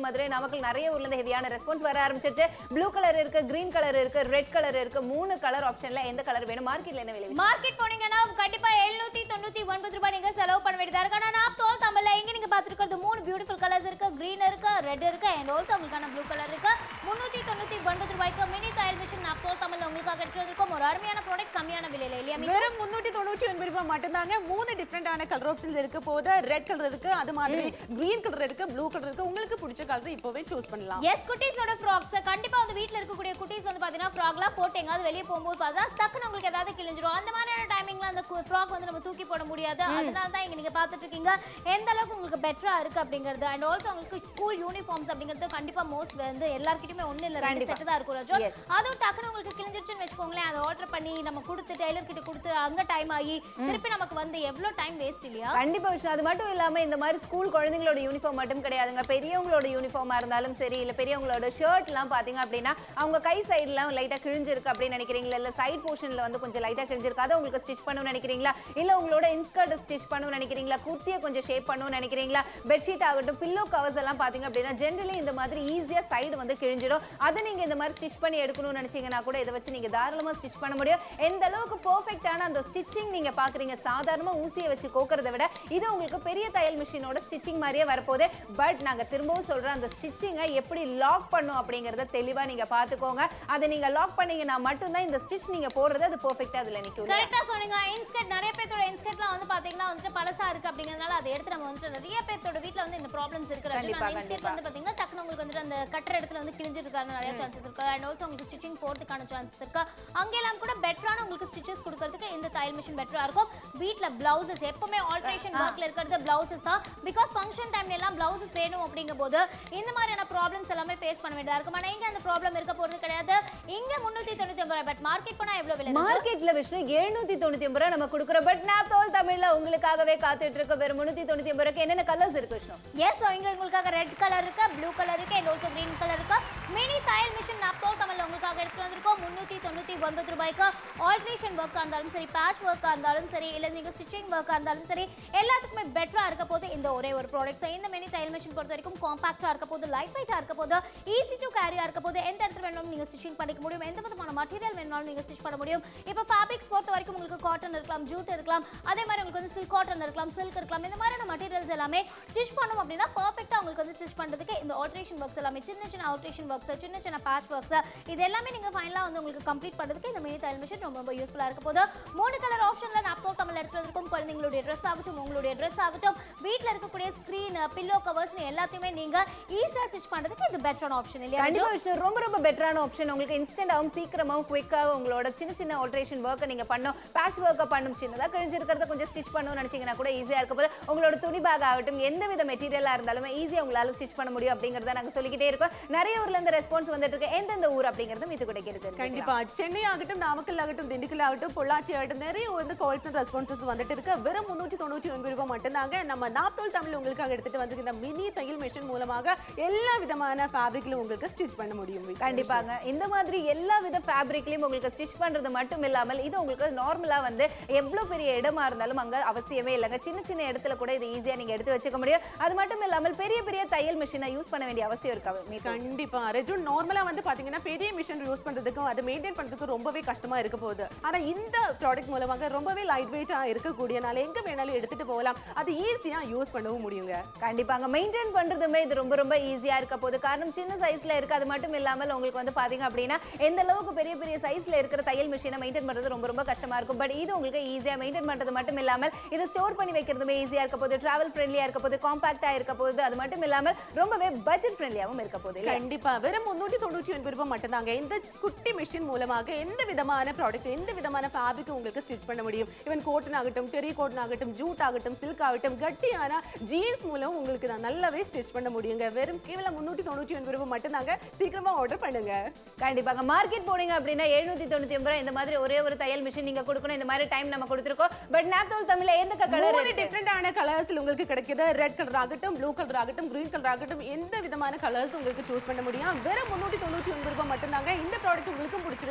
S2: மதுரை நாமக்கல் நிறைய ஊர்ல இருந்து ஹெவியான ரெஸ்பான்ஸ் வர ஆரம்பிச்சிருச்சு ப்ளூ கலர் இருக்கு கிரீன் கலர் இருக்கு ரெட் கலர் இருக்கு மூணு கலர் ஆப்ஷன்ல எந்த கலர் வேணும் மார்க்கெட்ல என்ன விலை
S3: மார்க்கெட் போனீங்கன்னா கண்டிப்பா எழுநூத்தி தொண்ணூத்தி ஒன்பது ரூபாய் நீங்க செலவு பண்ண வேண்டியதா இருக்கு ஆனா நான் தோல் தமிழ்ல எங்க நீங்க பாத்துருக்கிறது மூணு பியூட்டிஃபுல் கலர்ஸ் இருக்கு கிரீன் இருக்கு ரெட் இருக்கு அண்ட் ஆல்சோ உங்களுக்கான ப்ளூ கலர் இருக்கு முன்னூத்தி தொண்ணூத்தி ஒன்பது ரூபாய்க்கு மினி தையல் மிஷின் நான் தோல் தமிழ்ல உங்களுக்காக எடுத்துருக்கோம் ஒரு அருமையான ப்ராடக்ட் கம்மியான விலையில இல்லையா மீனா?
S4: வெறும் முன்னூத்தி தொண்ணூற்றி ஒன்பது ரூபாய் மட்டும்தாங்க மூணு டிஃப்ரெண்டான கலர் ஆப்ஷன்ஸ் இருக்கு போது ரெட் கலர் இருக்கு அது மாதிரி கிரீன் கலர் இருக்கு ப்ளூ கலர் இருக்கு உங்களுக்கு பிடிச்ச கலர் இப்போவே சூஸ் பண்ணலாம்
S3: எஸ் குட்டீஸோட ஃப்ராக்ஸ் கண்டிப்பா வந்து வீட்ல இருக்கக்கூடிய குட்டீஸ் வந்து பாத்தீங்கன்னா ஃப்ராக்லாம் போட்டு எங்காவது வெளியே போகும்போது பார்த்தா டக்குன்னு உங்களுக்கு ஏதாவது கிழிஞ்சிரும் அந்த மாதிரியான டைமிங்ல அந்த ஃப்ராக் வந்து நம்ம தூக்கி போட முடியாது அதனால தான் இங்க நீங்க பாத்துட்டு இருக்கீங்க எந்த அளவுக்கு உங்களுக்கு பெட்டரா இருக்கு அப்படிங்கிறது அண்ட் ஆல்சோ உங்களுக்கு ஸ்கூல் யூனிஃபார்ம்ஸ் அப்படிங்கிறது கண்டிப்பா மோஸ்ட் வந்து எல்லாருக்கிட்டுமே ஒண்ணு இல்ல ரெண்டு
S2: கண்டிப்பா.
S3: செட் தான் இருக்கும் ராஜோ
S2: Yes.
S3: அதுவும் டக்குன்னு உங்களுக்கு கிழிஞ்சிருச்சுன்னு வச்சுக்கோங்களேன் அதை ஆர்டர் பண்ணி நம்ம கொடுத்து டெய்லர் கிட்ட கொடுத்து அங்க டைம் ஆகி திருப்பி நமக்கு வந்து எவ்வளவு டைம் வேஸ்ட் இல்லையா
S2: கண்டிப்பா விஷயம் அது மட்டும் இல்லாம இந்த மாதிரி ஸ்கூல் குழந்தைங்களோட யூனிஃபார்ம் மட்டும் கிடையாதுங்க பெரியவங்களோட யூனிஃபார்மா இருந்தாலும் சரி இல்ல பெரியவங்களோட ஷர்ட் எல்லாம் பாத்தீங்க அப்படின்னா அவங்க கை சைடுலாம் லைட்டா கிழிஞ்சிருக்கு அப்படின்னு நினைக்கிறீங்களா இல்ல சைட் போர்ஷன்ல வந்து கொஞ்சம் லைட்டா கிழிஞ்சிருக்கு அதை உங்களுக்கு ஸ்டிச் பண்ணணும்னு நினைக்கிறீங்களா இல்ல உங்களோட இன்ஸ்கர்ட் ஸ்டிச் பண்ணணும்னு நினைக்கிறீங்களா குர்த்தியை கொஞ்சம் ஷேப் பண்ணணும்னு நினைக்கிறீங்களா பெட்ஷீட் ஆகட்டும் பில்லோ கவர்ஸ் எல்லாம் பாத்தீங்க அப்படின்னா ஜென்ரலி இந்த மாதிரி ஈஸியா சைடு வந்து கிழிஞ்சிடும் அதை நீங்க இந்த மாதிரி ஸ்டிச் பண்ணி எடுக்கணும்னு நினைச்சீங்கன்னா கூட இதை வச்சு நீங்க தாராளமா ஸ்டிச் பண்ண முடியும் எந்த அளவுக்கு பெர்ஃபெக்ட்டான அந்த ஸ்டிச்சிங் நீங்க பாக்குறீங்க சாதாரணமா ஊசியை வச்சு கோக்கறதை விட இது உங்களுக்கு பெரிய தையல் மிஷினோட ஸ்டிச்சிங் மாதிரியே வரப்போகுது பட் நாங்க திரும்பவும் சொல்றோம் அந்த ஸ்டிச்சிங்கை எப்படி லாக் பண்ணும் அப்படிங்கறத தெளிவா நீங்க பாத்துக்கோங்க அதை நீங்க லாக் பண்ணீங்கன்னா மட்டும்தான் இந்த ஸ்டிச் நீங்க போடுறது அது பெர்ஃபெக்ட்டா அதுல நிக்கும்
S3: கரெக்டா சொன்னீங்க இன்ஸ்கர்ட் நிறைய பேர்த்தோட இன்ஸ்கர்ட்லாம் வந்து பாத்தீங்கன்னா வந்துட்டு பழசா இருக்கு அப்படிங்கறதுனால அதை எடுத்து நம்ம வந்துட்டு நிறைய பேர்த்தோட வீட்ல வந்து இந்த ப்ராப்ளம்ஸ் இருக்கு
S2: கண்டிப்பா,
S3: அந்த இன்ஸ்கர்ட்
S2: கண்டிப்பா.
S3: வந்து பாத்தீங்கன்னா டக்குனு உங்களுக்கு வந்துட்டு அந்த கட்டுற இடத்துல வந்து கிழிஞ்சிருக்கான நிறைய சான்சஸ் இருக்கு அண்ட் ஆல்சோ உங்களுக்கு ஸ்டிச்சிங் போறதுக்கான சான்சஸ் இருக்கு அங்கெல்லாம் கூட பெட்டரான உங்களுக்கு ஸ்டிச்சஸ் கொடுக்கறதுக்கு இந்த தையல் மிஷின் பெட்டரா இருக்கும் வீட்ல பிளவுசஸ் எப்பவுமே ஆல்ட்ரேஷன் ஒர்க்ல இருக்கிறது பிளவுசஸ் தான் பிகாஸ் ஃபங்க்ஷன் டைம்ல எல்லாம் பிளவுசஸ் வேணும் அப்படிங்கும் போது இந்த மாதிரியான ப்ராப்ளம்ஸ் எல்லாமே ஃபேஸ் பண்ண வேண்டியதா இருக்கும் ஆனா இங்க அந்த ப்ராப்ளம் இருக்க போறது கிடையாது இங்க முன்னூத்தி தொண்ணூத்தி ஒன்பது ரூபாய் பட் மார்க்கெட் போனா எவ்வளவு விலை இருக்கு?
S2: மார்க்கெட்ல விஷ்ணு எழுநூத்தி தொண்ணூத்தி ஒன்பது ரூபா நம்ம கொடுக்குறோம் பட் நான் தோல் தமிழ்ல உங்களுக்காகவே காத்துட்டு இருக்க வெறும் முன்னூத்தி தொண்ணூத்தி ஒன்பது ரூபாய்க்கு என்னென்ன கலர்ஸ் இருக்கு விஷ்ணு
S3: எஸ் ஸோ இங்கே உங்களுக்காக ரெட் கலர் இருக்கு ப்ளூ கலர் இருக்கு அண்ட் ஆல்சோ கிரீன் கலர் இருக்கு மினி தையல் மிஷின் நாப்தோ தமிழ்ல உங்களுக்காக எடுத்து வந்திருக்கோம் முந்நூற்றி தொண்ணூற்றி ஒன்பது ரூபாய்க்கு ஆல்ட்ரேஷன் ஒர்க்காக இருந்தாலும் சரி பேட்ச் ஒர்க்காக இருந்தாலும் சரி இல்லை நீங்கள் ஸ்டிச்சிங் ஒர்க்காக இருந்தாலும் சரி எல்லாத்துக்குமே பெட்டராக இருக்க போது இந்த ஒரே ஒரு ப்ராடக்ட் ஸோ இந்த மினி தையல் மிஷின் பொறுத்த வரைக்கும் காம்பாக்டாக இருக்க போது லைட் வெயிட்டாக இருக்க போது ஈஸி டு கேரியாக இருக்க போது எந்த இடத்துல வேணாலும் நீங்கள் ஸ்டிச்சிங் பண்ணிக்க முடியும் எந்த விதமான மட்டீரியல் வேணாலும் நீங்கள் ஸ்டிச் பண்ண முடியும் இப்போ ஃபேப்ரிக்ஸ் பொறுத்த வரைக்கும் உங்களுக்கு காட்டன் இருக்கலாம் ஜூட் இருக்கலாம் அதே மாதிரி உங்களுக்கு வந்து சில்க் காட்டன் இருக்கலாம் சில்க் இருக்கலாம் இந்த மாதிரியான மெட்டீரியல்ஸ் எல்லாமே ஸ்டிச் பண்ணோம் அப்படின்னா பர்ஃபெக்டாக உங்களுக்கு வந்து ஸ்டிச் பண்ணுறதுக்கு இந்த ஆல்ட்ரேஷன் ஒர்க்ஸ் எல்லாமே சின்ன சின்ன ஆல்ட்ரேஷன் ஒர்க்ஸ் சின்ன சின்ன பேட்ச் ஒர்க்ஸ் இது எல்லாமே நீங்கள் ஃபைனலாக வந்து உங்களுக்கு கம்ப்ளீட் பண்ணுறதுக்கு இந்த மினி தையல் மிஷின் ரொம்ப ரொம்ப யூஸ்ஃபுல்லாக இருக்க போது மூணு கலர் ஆப்ஷனில் நாப்தோ தமிழ் எடுத்து வந்திருக்கும் குழந்தைங்களுடைய ட்ரெஸ் ஆகட்டும் உங்களுடைய ட்ரெஸ் ஆகட்டும் வீட்டில் இருக்கக்கூடிய ஸ்க்ரீன் பில்லோ கவர்ஸ் எல்லாத்தையுமே நீங்கள் ஈஸியாக ஸ்டிச் பண்ணுறதுக்கு இது பெட்டரான ஆப்ஷன் இல்லையா
S2: கண்டிப்பா விஷ்ணு ரொம்ப ரொம்ப பெட்டரான ஆப்ஷன் உங்களுக்கு இன்ஸ்டன்டாகவும் சீக்கிரமாகவும் குயிக்காகவும் உங்களோட சின்ன சின்ன ஆல்ட்ரேஷன் ஒர்க்கை நீங்க பண்ணணும் பேட்ச் ஒர்க்கை பண்ணும் சின்னதாக கிழிஞ்சிருக்கிறத கொஞ்சம் ஸ்டிச் பண்ணணும்னு நினைச்சீங்கன்னா கூட ஈஸியா இருக்க போது உங்களோட துணி பேக் ஆகட்டும் எந்த வித மெட்டீரியலா இருந்தாலுமே ஈஸியா உங்களால ஸ்டிச் பண்ண முடியும் அப்படிங்கறத நாங்க சொல்லிக்கிட்டே இருக்கோம் நிறைய ஊர்ல இருந்து ரெஸ்பான்ஸ் வந்துட்டு இருக்கு எந்தெந்த ஊர் அப்படிங்கறதும் இது கூட கேட்டு
S4: கண்டிப்பா சென்னை ஆகட்டும் நாமக்கல் ஆகட்டும் திண்டுக்கல் ஆகட்டும் பொள்ளாச்சி ஆகட்டும் நிறைய வந்து கால்ஸ் அண்ட் ரெஸ்பான்சஸ் வந்துட்டு இருக்கு வெறும் முன்னூற்றி தொண்ணூற்றி ஒன்பது ரூபாய் மட்டும்தாங்க நம்ம நாப்தோல் தமிழ் உங்களுக்காக எடுத்துட்டு வந்து இந்த மினி தையல் மிஷின் மூலமாக எல்லா விதமான ஃபேப்ரிக்ல உங்களுக்கு ஸ்டிச் பண்ண முடியும்
S2: கண்டிப்பாங்க இந்த மாதிரி எல்லா வித ஃபேப்ரிக்லயும் உங்களுக்கு ஸ்டிச் பண்றது மட்டும் இல்லாமல் இது உங்களுக்கு நார்மலா வந்து எவ்வளவு பெரிய இடமா இருந்தாலும் அங்க அவசியமே இல்லைங்க சின்ன சின்ன இடத்துல கூட இது ஈஸியா நீங்க எடுத்து வச்சுக்க முடியும் அது மட்டும் இல்லாமல் பெரிய பெரிய தையல் மிஷினை யூஸ் பண்ண வேண்டிய அவசியம் இருக்கா மீது
S4: கண்டிப்பா ரெஜுன் நார்மலா வந்து பாத்தீங்கன்னா பெரிய மிஷின் யூஸ் பண்றதுக்கும் அதை மெயின்டைன் பண்றதுக்கும் ரொம்பவே கஷ்டமா இருக்க போகுது ஆனா இந்த ப்ராடக்ட் மூலமாக ரொம்பவே லைட் வெயிட்டா இருக்கக்கூடியனால எங்க வேணாலும் எடுத்துட்டு போகலாம் அது ஈஸியா யூஸ் பண்ணவும் முடியுங்க
S2: கண்டிப்பாங்க மெயின்டைன் பண்றதுமே இது ரொம்ப ரொம்ப ஈஸியா இருக்க போகுது காரணம் சின்ன சைஸ்ல இருக்கு அது மட்டும் இல்லாமல் உங்களுக்கு வந்து பாத்தீங்க அப்படின்னா எந்த அளவுக்கு பெரிய பெரிய சைஸ்ல இருக்கிற தையல் மிஷினை மெயின்டைன் பண்றது ரொம்ப ரொம்ப கஷ்டமா இருக்கும் பட் இது உங்களுக்கு ஈஸியா மெயின்டைன் பண்றது மட்டும் இல்லாமல் இது ஸ்டோர் பண்ணி வைக்கிறதுமே ஈஸியா இருக்க போகுது டிராவல் ஃப்ரெண்ட்லியா இருக்க போகுது காம்பாக்டா இருக்க போகுது அது மட்டும் இல்லாமல் ரொம்பவே பட்ஜெட் ஃப்ரெண்ட்லியாவும் இருக்க போகுது இல்லையா?
S4: கண்டிப்பா வெறும் முன்னூற்றி தொண்ணூற்றி ஒன்பது ரூபாய் மட்டும்தாங்க இந்த குட்டி மிஷின் மூலமாக எந்த விதமான ப்ராடக்ட் எந்த விதமான ஃபேப்ரிக் உங்களுக்கு ஸ்டிச் பண்ண முடியும் ஈவன் கோட்டன் ஆகட்டும் டெரி கோட்டன் ஆகட்டும் ஜூட் ஆகட்டும் சில்க் ஆகட்டும் கட்டியான ஜீன்ஸ் மூலம் உங்களுக்கு நான் நல்லாவே ஸ்டிச் பண்ண முடியுங்க வெறும் கேவலம் முன்னூற்றி தொண்ணூற்றி ஒன்பது ரூபாய் மட்டும்தாங்க சீக்கிரமா ஆர்டர் பண்ணுங்க
S2: கண்டிப்பாங்க மார்க்கெட் போனீங்க அப்படின்னா எழுநூத்தி தொண்ணூத்தி ஒன்பது ரூபாய் இந்த மாதிரி ஒரே ஒரு தையல் மிஷின் நீங்க கொடுக்கணும் இந்த மாதிரி டைம் நம்ம கொடுத்துருக்கோம் பட் நாப்தோல் தமிழ்ல எந்த கலர்
S4: மூணு டிஃப்ரெண்டான கலர்ஸ்ல உங்களுக்கு கிடைக்குது ரெட் கலர் ஆகட்டும் ப்ளூ கலர் ஆகட்டும் கிரீன் கலர் ஆகட்டும் எந்த விதமான கலர்ஸ் உங்களுக்கு சூஸ் பண்ண முடியும் வெறும் முன்னூற்றி தொண்ணூற்றி ஒன்பது ரூபாய் மட்டும்தாங்க இந்த ப்ராடக்ட் உங்களுக்கும் பிடிச்சிருக்கு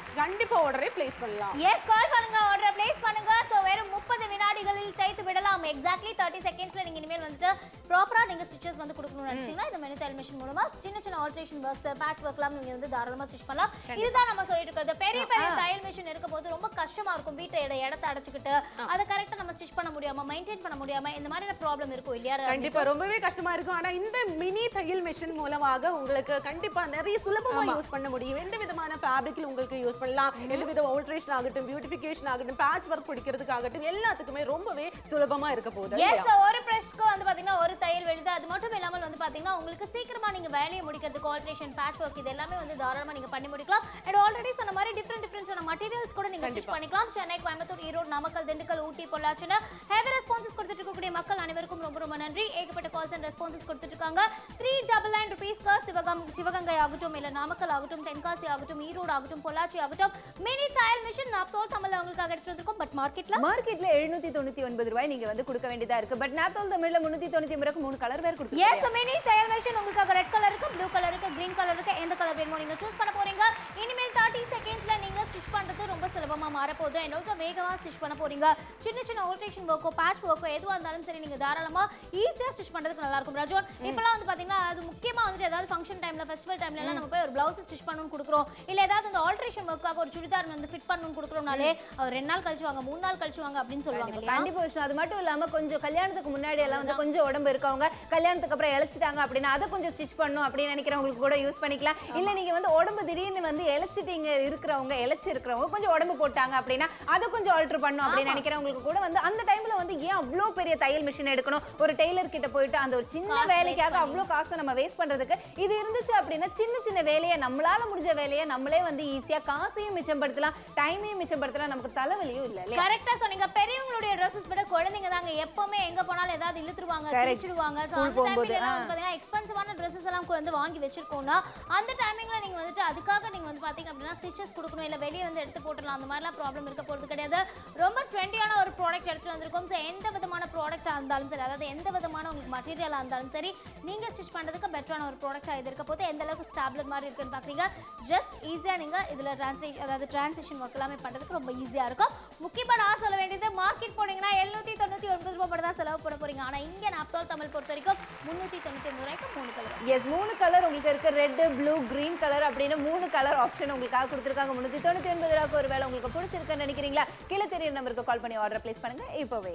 S4: கண்டிப்பா ஆர்டரே பிளேஸ் பண்ணலாம்
S3: எஸ் கால் பண்ணுங்க ஆர்டர் பிளேஸ் பண்ணுங்க சோ வெறும் முப்பது வினாடிகளில் தைத்து விடலாம் எக்ஸாக்ட்லி தேர்ட்டி செகண்ட்ஸ்ல நீங்க இனிமேல் வந்துட்டு ப்ராப்பரா நீங்க ஸ்டிச்சஸ் வந்து கொடுக்கணும்னு நினைச்சீங்கன்னா இந்த மெனு தையல் மிஷின் மூலமா சின்ன சின்ன ஆல்ட்ரேஷன் ஒர்க்ஸ் பேட்ச் ஒர்க்லாம் நீங்க வந்து தாராளமா ஸ்டிச் பண்ணலாம் இதுதான் நம்ம சொல்லிட்டு இருக்கிறது பெரிய பெரிய தையல் மிஷின் இருக்க போது ரொம்ப கஷ்டமா இருக்கும் வீட்டை இடத்த அடைச்சுக்கிட்டு அதை கரெக்டா நம்ம ஸ்டிச் பண்ண முடியாம மெயின்டைன் பண்ண முடியாம இந்த மாதிரி ப்ராப்ளம் இருக்கும் இல்லையா
S4: கண்டிப்பா ரொம்பவே கஷ்டமா இருக்கும் ஆனா இந்த மினி தையல் மிஷின் மூலமாக உங்களுக்கு கண்டிப்பா நிறைய சுலபமா யூஸ் பண்ண முடியும் எந்த விதமான ஃபேப்ரிக்ல உங்களுக்கு யூஸ் பண்ணலாம் எந்த வித ஆல்ட்ரேஷன் ஆகட்டும் பியூட்டிஃபிகேஷன் ஆகட்டும் பேட்ச் ஒர்க் பிடிக்கிறதுக்காகட்டும் எல்லாத்துக்குமே ரொம்பவே சுலபமா இருக்க போகுது இல்லையா?
S3: எஸ் ஒரு பிரஷ்க்கு வந்து பாத்தீங்கன்னா ஒரு தையல் விழுது அது மட்டும் இல்லாமல் வந்து பாத்தீங்கன்னா உங்களுக்கு சீக்கிரமா நீங்க வேலையை முடிக்கிறதுக்கு ஆல்ட்ரேஷன் பேட்ச் ஒர்க் இது எல்லாமே வந்து தாராளமா நீங்க பண்ணி முடிக்கலாம் அண்ட் ஆல்ரெடி சொன்ன மாதிரி டிஃப்ரெண்ட் டிஃப்ரெண்டான மெட்டீரியல்ஸ் கூட நீங்க ஸ்டிச் பண்ணிக்கலாம் சென்னை கோயம்புத்தூர் ஈரோடு நாமக்கல் திண்டுக்கல் ஊட்டி பொள்ளாச்சின்னு ஹெவி ரெஸ்பான்சஸ் கொடுத்துட்டு இருக்கக்கூடிய மக்கள் அனைவருக்கும் ரொம்ப ரொம்ப நன்றி ஏகப்பட்ட கால்ஸ் அண்ட் ரெஸ்பான்சஸ் கொடுத்துட்டு இருக்காங்க த்ரீ டபுள் நைன் ருபீஸ்க்கு சிவகம் சிவகங்கை ஆகட்டும் இல்ல நாமக்கல் ஆகட்டும் தென்காசி ஆகட்டும் ஈரோடு ஆகட்டும் பொள்ளாச்சி ஆகட்டும் மினி தையல் மிஷின் நாப்தோல் தமிழ்ல உங்களுக்காக எடுத்துட்டு வந்திருக்கோம் பட் மார்க்கெட்ல
S2: மார்க்கெட்ல எழுநூத்தி தொண்ணூத்தி ஒன்பது ரூபாய் நீங்க வந்து கொடுக்க வேண்டியதா இருக்கு பட் நாப்தோல் தமிழ்ல முன்னூத்தி தொண்ணூத்தி ஒன்பது ரூபாய்க்கு மூணு கலர் வேற
S3: எஸ்
S2: கொடுத்துருக்கோம்
S3: மினி தையல் மிஷின் உங்களுக்காக ரெட் கலர் இருக்கு ப்ளூ கலர் இருக்கு கிரீன் கலர் இருக்கு எந்த கலர் வேணுமோ நீங்க சூஸ் பண்ண போறீங்க இனிமேல் தேர்ட்டி செகண்ட்ஸ்ல நீங்க ஸ்டிச் பண்றது ரொம்ப சுலபமா மாற போகுது and also வேகமா ஸ்டிச் பண்ண போறீங்க சின்ன சின்ன ஆல்ட்ரேஷன் ஒர்க்கோ பேட்ச் ஒர்க்கோ எதுவா இருந்தாலும் சரி நீங்க தாராளமா ஈஸியா ஸ்டிச் பண்றதுக்கு நல்லா இருக்கும் ராஜோன் இப்பெல்லாம் வந்து பாத்தீங்கன்னா அது முக்கியமா வந்துட்டு ஏதாவது ஃபங்க்ஷன் டைம்ல ஃபெஸ்டிவல் டைம்ல எல்லாம் நம்ம போய் ஒரு பிளவுஸ் ஸ்டிச் பண்ணணும்னு கொடுக்குறோம் இல்ல ஏதாவது இந்த ஆல்ட்ரேஷன் ஒர்க்காக ஒரு சுடிதார் வந்து ஃபிட் பண்ணணும்னு கொடுக்குறோம்னாலே அவர் ரெண்டு நாள் கழிச்சு வாங்க மூணு நாள் கழிச்சு வாங்க அப்படின்னு சொல்லுவாங்க இல்லையா
S2: கண்டிப்பா விஷயம் அது மட்டும் இல்லாம கொஞ்சம் கல்யாணத்துக்கு முன்னாடி எல்லாம் வந்து கொஞ்சம் உடம்பு இருக்கவங்க கல்யாணத்துக்கு அப்புறம் இழைச்சிட்டாங்க அப்படின்னா அதை கொஞ்சம் ஸ்டிச் பண்ணும் அப்படின்னு நினைக்கிறவங்களுக்கு கூட யூஸ் பண்ணிக்கலாம் இல்ல நீங்க வந்து உடம்பு திடீர்னு வந்து இழைச்சிட்டீங்க இருக்கிறவங்க இழைச்சி இருக்கிறவங்க கொஞ்சம் உடம்பு போட்டாங்க அப்படின்னா அதை கொஞ்சம் ஆல்டர் பண்ணும் அப்படின்னு நினைக்கிறவங்களுக்கு கூட வந்து அந்த டைம்ல வந்து ஏன் அவ்வளோ பெரிய தையல் மிஷின் எடுக்கணும் ஒரு டெய்லர் கிட்ட போயிட்டு அந்த ஒரு சின்ன
S3: காசு
S2: வேலைக்காக
S3: waste
S2: அவ்வளோ காசை நம்ம வேஸ்ட் பண்றதுக்கு இது இருந்துச்சு அப்படின்னா சின்ன சின்ன வேலையை நம்மளால முடிஞ்ச வேலையை நம்மளே வந்து ஈஸியா காசையும் மிச்சப்படுத்தலாம் டைமையும் மிச்சப்படுத்தலாம் நமக்கு தலைவலியும் இல்ல இல்லையா
S3: கரெக்டா சொன்னீங்க பெரியவங்களுடைய ட்ரெஸ்ஸஸ் விட குழந்தைங்க தாங்க எப்பவுமே எங்க போனாலும் ஏதாவது இழுத்துருவாங்க
S2: Correct.
S3: கிழிச்சிடுவாங்க So,
S2: School
S3: அந்த
S2: போகும்போது,
S3: டைம்ல எல்லாம்
S2: ஆ.
S3: வந்து பாத்தீங்கன்னா எக்ஸ்பென்சிவான ட்ரெஸ்ஸஸ் எல்லாம் வந்து வாங்கி வச்சிருக்கோம்னா அந்த டைமிங்ல நீங்க வந்துட்டு அதுக்காக நீங்க வந்து பாத்தீங்க அப்படின்னா ஸ்டிச்சஸ் கொடுக்கணும் இல்ல வெளிய வந்து எடுத்து போட்டுடலாம் அந்த மாதிரிலாம் ப்ராப்ளம் இருக்க போறது கிடையாது ரொம்ப ட்ரெண்டியான ஒரு ப்ராடக்ட் எடுத்து வந்திருக்கோம் ஸோ எந்த விதமான ப்ராடக்டா இருந்தாலும் சரி அதாவது எந்த விதமான உங்களுக்கு மெட்டீரியலா இருந்தாலும் சரி நீங்க ஸ்டிச் பண்றதுக்கு பெட்டரான ஒரு ப்ராடக்டா இது இருக்க போது எந்த அளவுக்கு ஸ்டாப்லர் மாதிரி இருக்குன்னு பாக்குறீங்க ஜஸ்ட் ஈஸியா நீங்க இதுல டிரான்ஸ்லேஷன் அதாவது டிரான்ஸ்லேஷன் ஒர்க் எல்லாமே பண்றதுக்கு ரொம்ப ஈஸியா இருக்கும் முக்கியமா நான் சொல்ல வேண்டியது மார்க்கெட் போனீங்கன்னா எழுநூத்தி தொண்ணூத்தி ஒன்பது ரூபாய் மட்டும் தான் செலவு பண்ண போறீங்க ஆனா இங்க நாப்தோல் தமிழ் பொறுத்த வரைக்கும் முன்னூத்தி தொண்ணூத்தி ஒன்பது ரூபாய்க்கு மூணு கலர்
S2: எஸ் மூணு கலர் உங்களுக்கு இருக்கு ரெட் ப்ளூ கிரீன் கலர் அப்படின்னு மூணு கலர் ஆப்ஷன் உங்களுக்காக கொடுத்துருக்காங்க முன்னூத்தி தொண்ணூத்தி ஒன்பது ரூபாய்க்கு ஒரு வேலை உங்களுக்கு பிடிச்சிருக்குன்னு நினைக்கிறீங்களா கீழே தெரிய நம்பருக்கு கால் பண்ணி ஆர்டர் பிளேஸ் பண்ணுங்க இப்போவே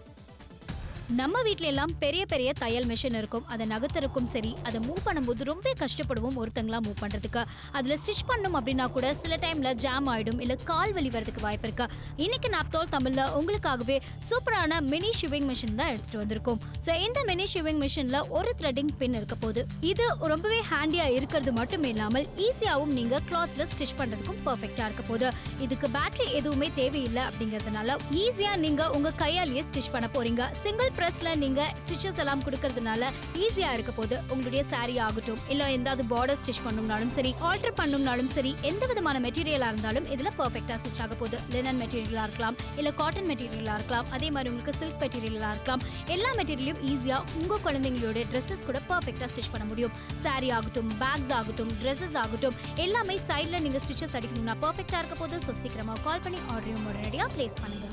S1: நம்ம வீட்ல எல்லாம் பெரிய பெரிய தையல் மிஷின் இருக்கும் அதை நகர்த்தறக்கும் சரி அதை மூவ் பண்ணும்போது ரொம்ப கஷ்டப்படுவோம் ஒருத்தங்களா மூவ் பண்றதுக்கு அதுல ஸ்டிச் பண்ணும் அப்படின்னா கூட சில டைம்ல ஜாம் ஆயிடும் இல்ல கால் வலி வரதுக்கு வாய்ப்பு இருக்கு இன்னைக்கு நாப்தோல் தமிழ்ல உங்களுக்காகவே சூப்பரான மினி ஷிவிங் மிஷின் தான் எடுத்துட்டு வந்திருக்கோம் ஸோ இந்த மினி ஷிவிங் மிஷின்ல ஒரு த்ரெட்டிங் பின் இருக்க போகுது இது ரொம்பவே ஹேண்டியா இருக்கிறது மட்டும் இல்லாமல் ஈஸியாவும் நீங்க கிளாத்ல ஸ்டிச் பண்றதுக்கும் பர்ஃபெக்டா இருக்க போகுது இதுக்கு பேட்டரி எதுவுமே தேவையில்லை அப்படிங்கறதுனால ஈஸியா நீங்க உங்க கையாலேயே ஸ்டிச் பண்ண போறீங்க சிங்கிள் பிரஸ்ல நீங்க ஸ்டிச்சஸ் எல்லாம் கொடுக்கறதுனால ஈஸியா இருக்க போது உங்களுடைய saree ஆகட்டும் இல்ல எந்தாவது பார்டர் ஸ்டிச் பண்ணணும்னாலும் சரி ஆல்டர் பண்ணணும்னாலும் சரி எந்த விதமான மெட்டீரியலா இருந்தாலும் இதுல பர்ஃபெக்டா ஸ்டிச் ஆக போகுது லினன் மெட்டீரியலா இருக்கலாம் இல்ல காட்டன் மெட்டீரியலா இருக்கலாம் அதே மாதிரி உங்களுக்கு சில்க் மெட்டீரியலா இருக்கலாம் எல்லா மெட்டீரியலையும் ஈஸியா உங்க குழந்தைங்களோட ட்ரெஸ்ஸஸ் கூட பர்ஃபெக்டா ஸ்டிச் பண்ண முடியும் saree ஆகட்டும் பேக்ஸ் ஆகட்டும் ட்ரெஸ்ஸஸ் ஆகட்டும் எல்லாமே சைட்ல நீங்க ஸ்டிச்சஸ் அடிக்கணும்னா பர்ஃபெக்டா இருக்க போது ஸோ சீக்கிரமா கால் பண்ணி ஆர்டரையும் உடனடியாக ப்ளேஸ் பண்ணுங்க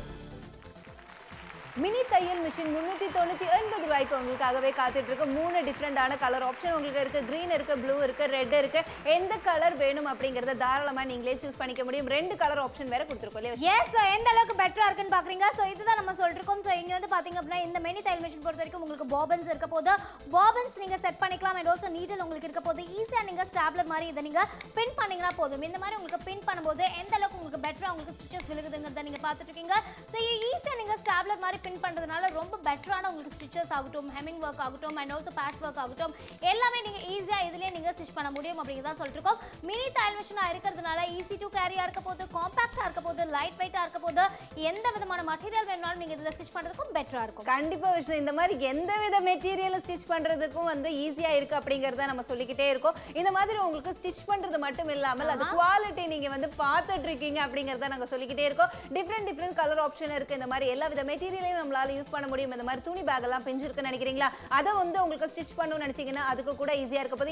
S2: மினி தையல் மிஷின் முன்னூத்தி தொண்ணூத்தி ஒன்பது ரூபாய்க்கு உங்களுக்காகவே காத்துட்டு இருக்கு மூணு டிஃப்ரெண்டான கலர் ஆப்ஷன் உங்களுக்கு இருக்கு கிரீன் இருக்கு ப்ளூ இருக்கு ரெட் இருக்கு எந்த கலர் வேணும் அப்படிங்கறத தாராளமா நீங்களே சூஸ் பண்ணிக்க முடியும் ரெண்டு கலர் ஆப்ஷன் வேற கொடுத்துருக்கோம் இல்லையா
S3: எஸ் எந்த அளவுக்கு பெட்டரா இருக்குன்னு பாக்குறீங்க சோ இதுதான் நம்ம சொல்லிருக்கோம் சோ இங்க வந்து பாத்தீங்க அப்படின்னா இந்த மெனி தையல் மிஷின் பொறுத்த வரைக்கும் உங்களுக்கு பாபன்ஸ் இருக்க போது பாபன்ஸ் நீங்க செட் பண்ணிக்கலாம் அண்ட் ஆல்சோ நீடில் உங்களுக்கு இருக்க போது ஈஸியா நீங்க ஸ்டாப்லர் மாதிரி இதை நீங்க பின் பண்ணீங்கன்னா போதும் இந்த மாதிரி உங்களுக்கு பின் பண்ணும்போது எந்த அளவுக்கு உங்களுக்கு பெட்டரா உங்களுக்கு ஸ்டிச்சஸ் விழுகுதுங்கிறத நீங்க பார்த்துட்டு இருக்கீங்க ஸோ ஈஸியா நீங்க ஸ்டாப்லர் மாதிரி பின் பண்றதுனால ரொம்ப பெட்டரான உங்களுக்கு ஸ்டிச்சஸ் ஆகட்டும் ஹெமிங் ஒர்க் ஆகட்டும் அண்ட் ஆல்சோ பேட்ச் ஒர்க் ஆகட்டும் எல்லாமே நீங்க ஈஸியா இதுலயே நீங்க ஸ்டிச் பண்ண முடியும் அப்படிங்கிறத சொல்லிட்டு இருக்கோம் மினி தையல் மிஷினா இருக்கிறதுனால ஈஸி டு கேரியா இருக்க போது காம்பாக்டா இருக்க போது லைட் வெயிட்டா இருக்க போது எந்த விதமான மெட்டீரியல் வேணாலும் நீங்க இதுல ஸ்டிச் பண்றதுக்கும் பெட்டரா இருக்கும்
S2: கண்டிப்பா விஷ்ணு இந்த மாதிரி எந்த வித மெட்டீரியலை ஸ்டிச் பண்றதுக்கும் வந்து ஈஸியா இருக்கு அப்படிங்கறத நம்ம சொல்லிக்கிட்டே இருக்கோம் இந்த மாதிரி உங்களுக்கு ஸ்டிச் பண்றது மட்டும் இல்லாமல் அது குவாலிட்டி நீங்க வந்து பார்த்துட்டு இருக்கீங்க அப்படிங்கறத நாங்க சொல்லிக்கிட்டே இருக்கோம் டிஃப்ரெண்ட் டிஃப்ரெண்ட் கலர் ஆப்ஷன் இருக்கு இந்த மாதிரி எல்லா வித மெட்டீரியலையும் நம்மளால யூஸ் பண்ண முடியும் இந்த மாதிரி துணி பேக் எல்லாம் பிஞ்சிருக்குன்னு நினைக்கிறீங்களா அதை வந்து உங்களுக்கு ஸ்டிச் பண்ணணும்னு நினைச்சீங்கன்னா அதுக்கு கூட ஈஸியா இருக்க போது இங்க ஒரு ப்ளூ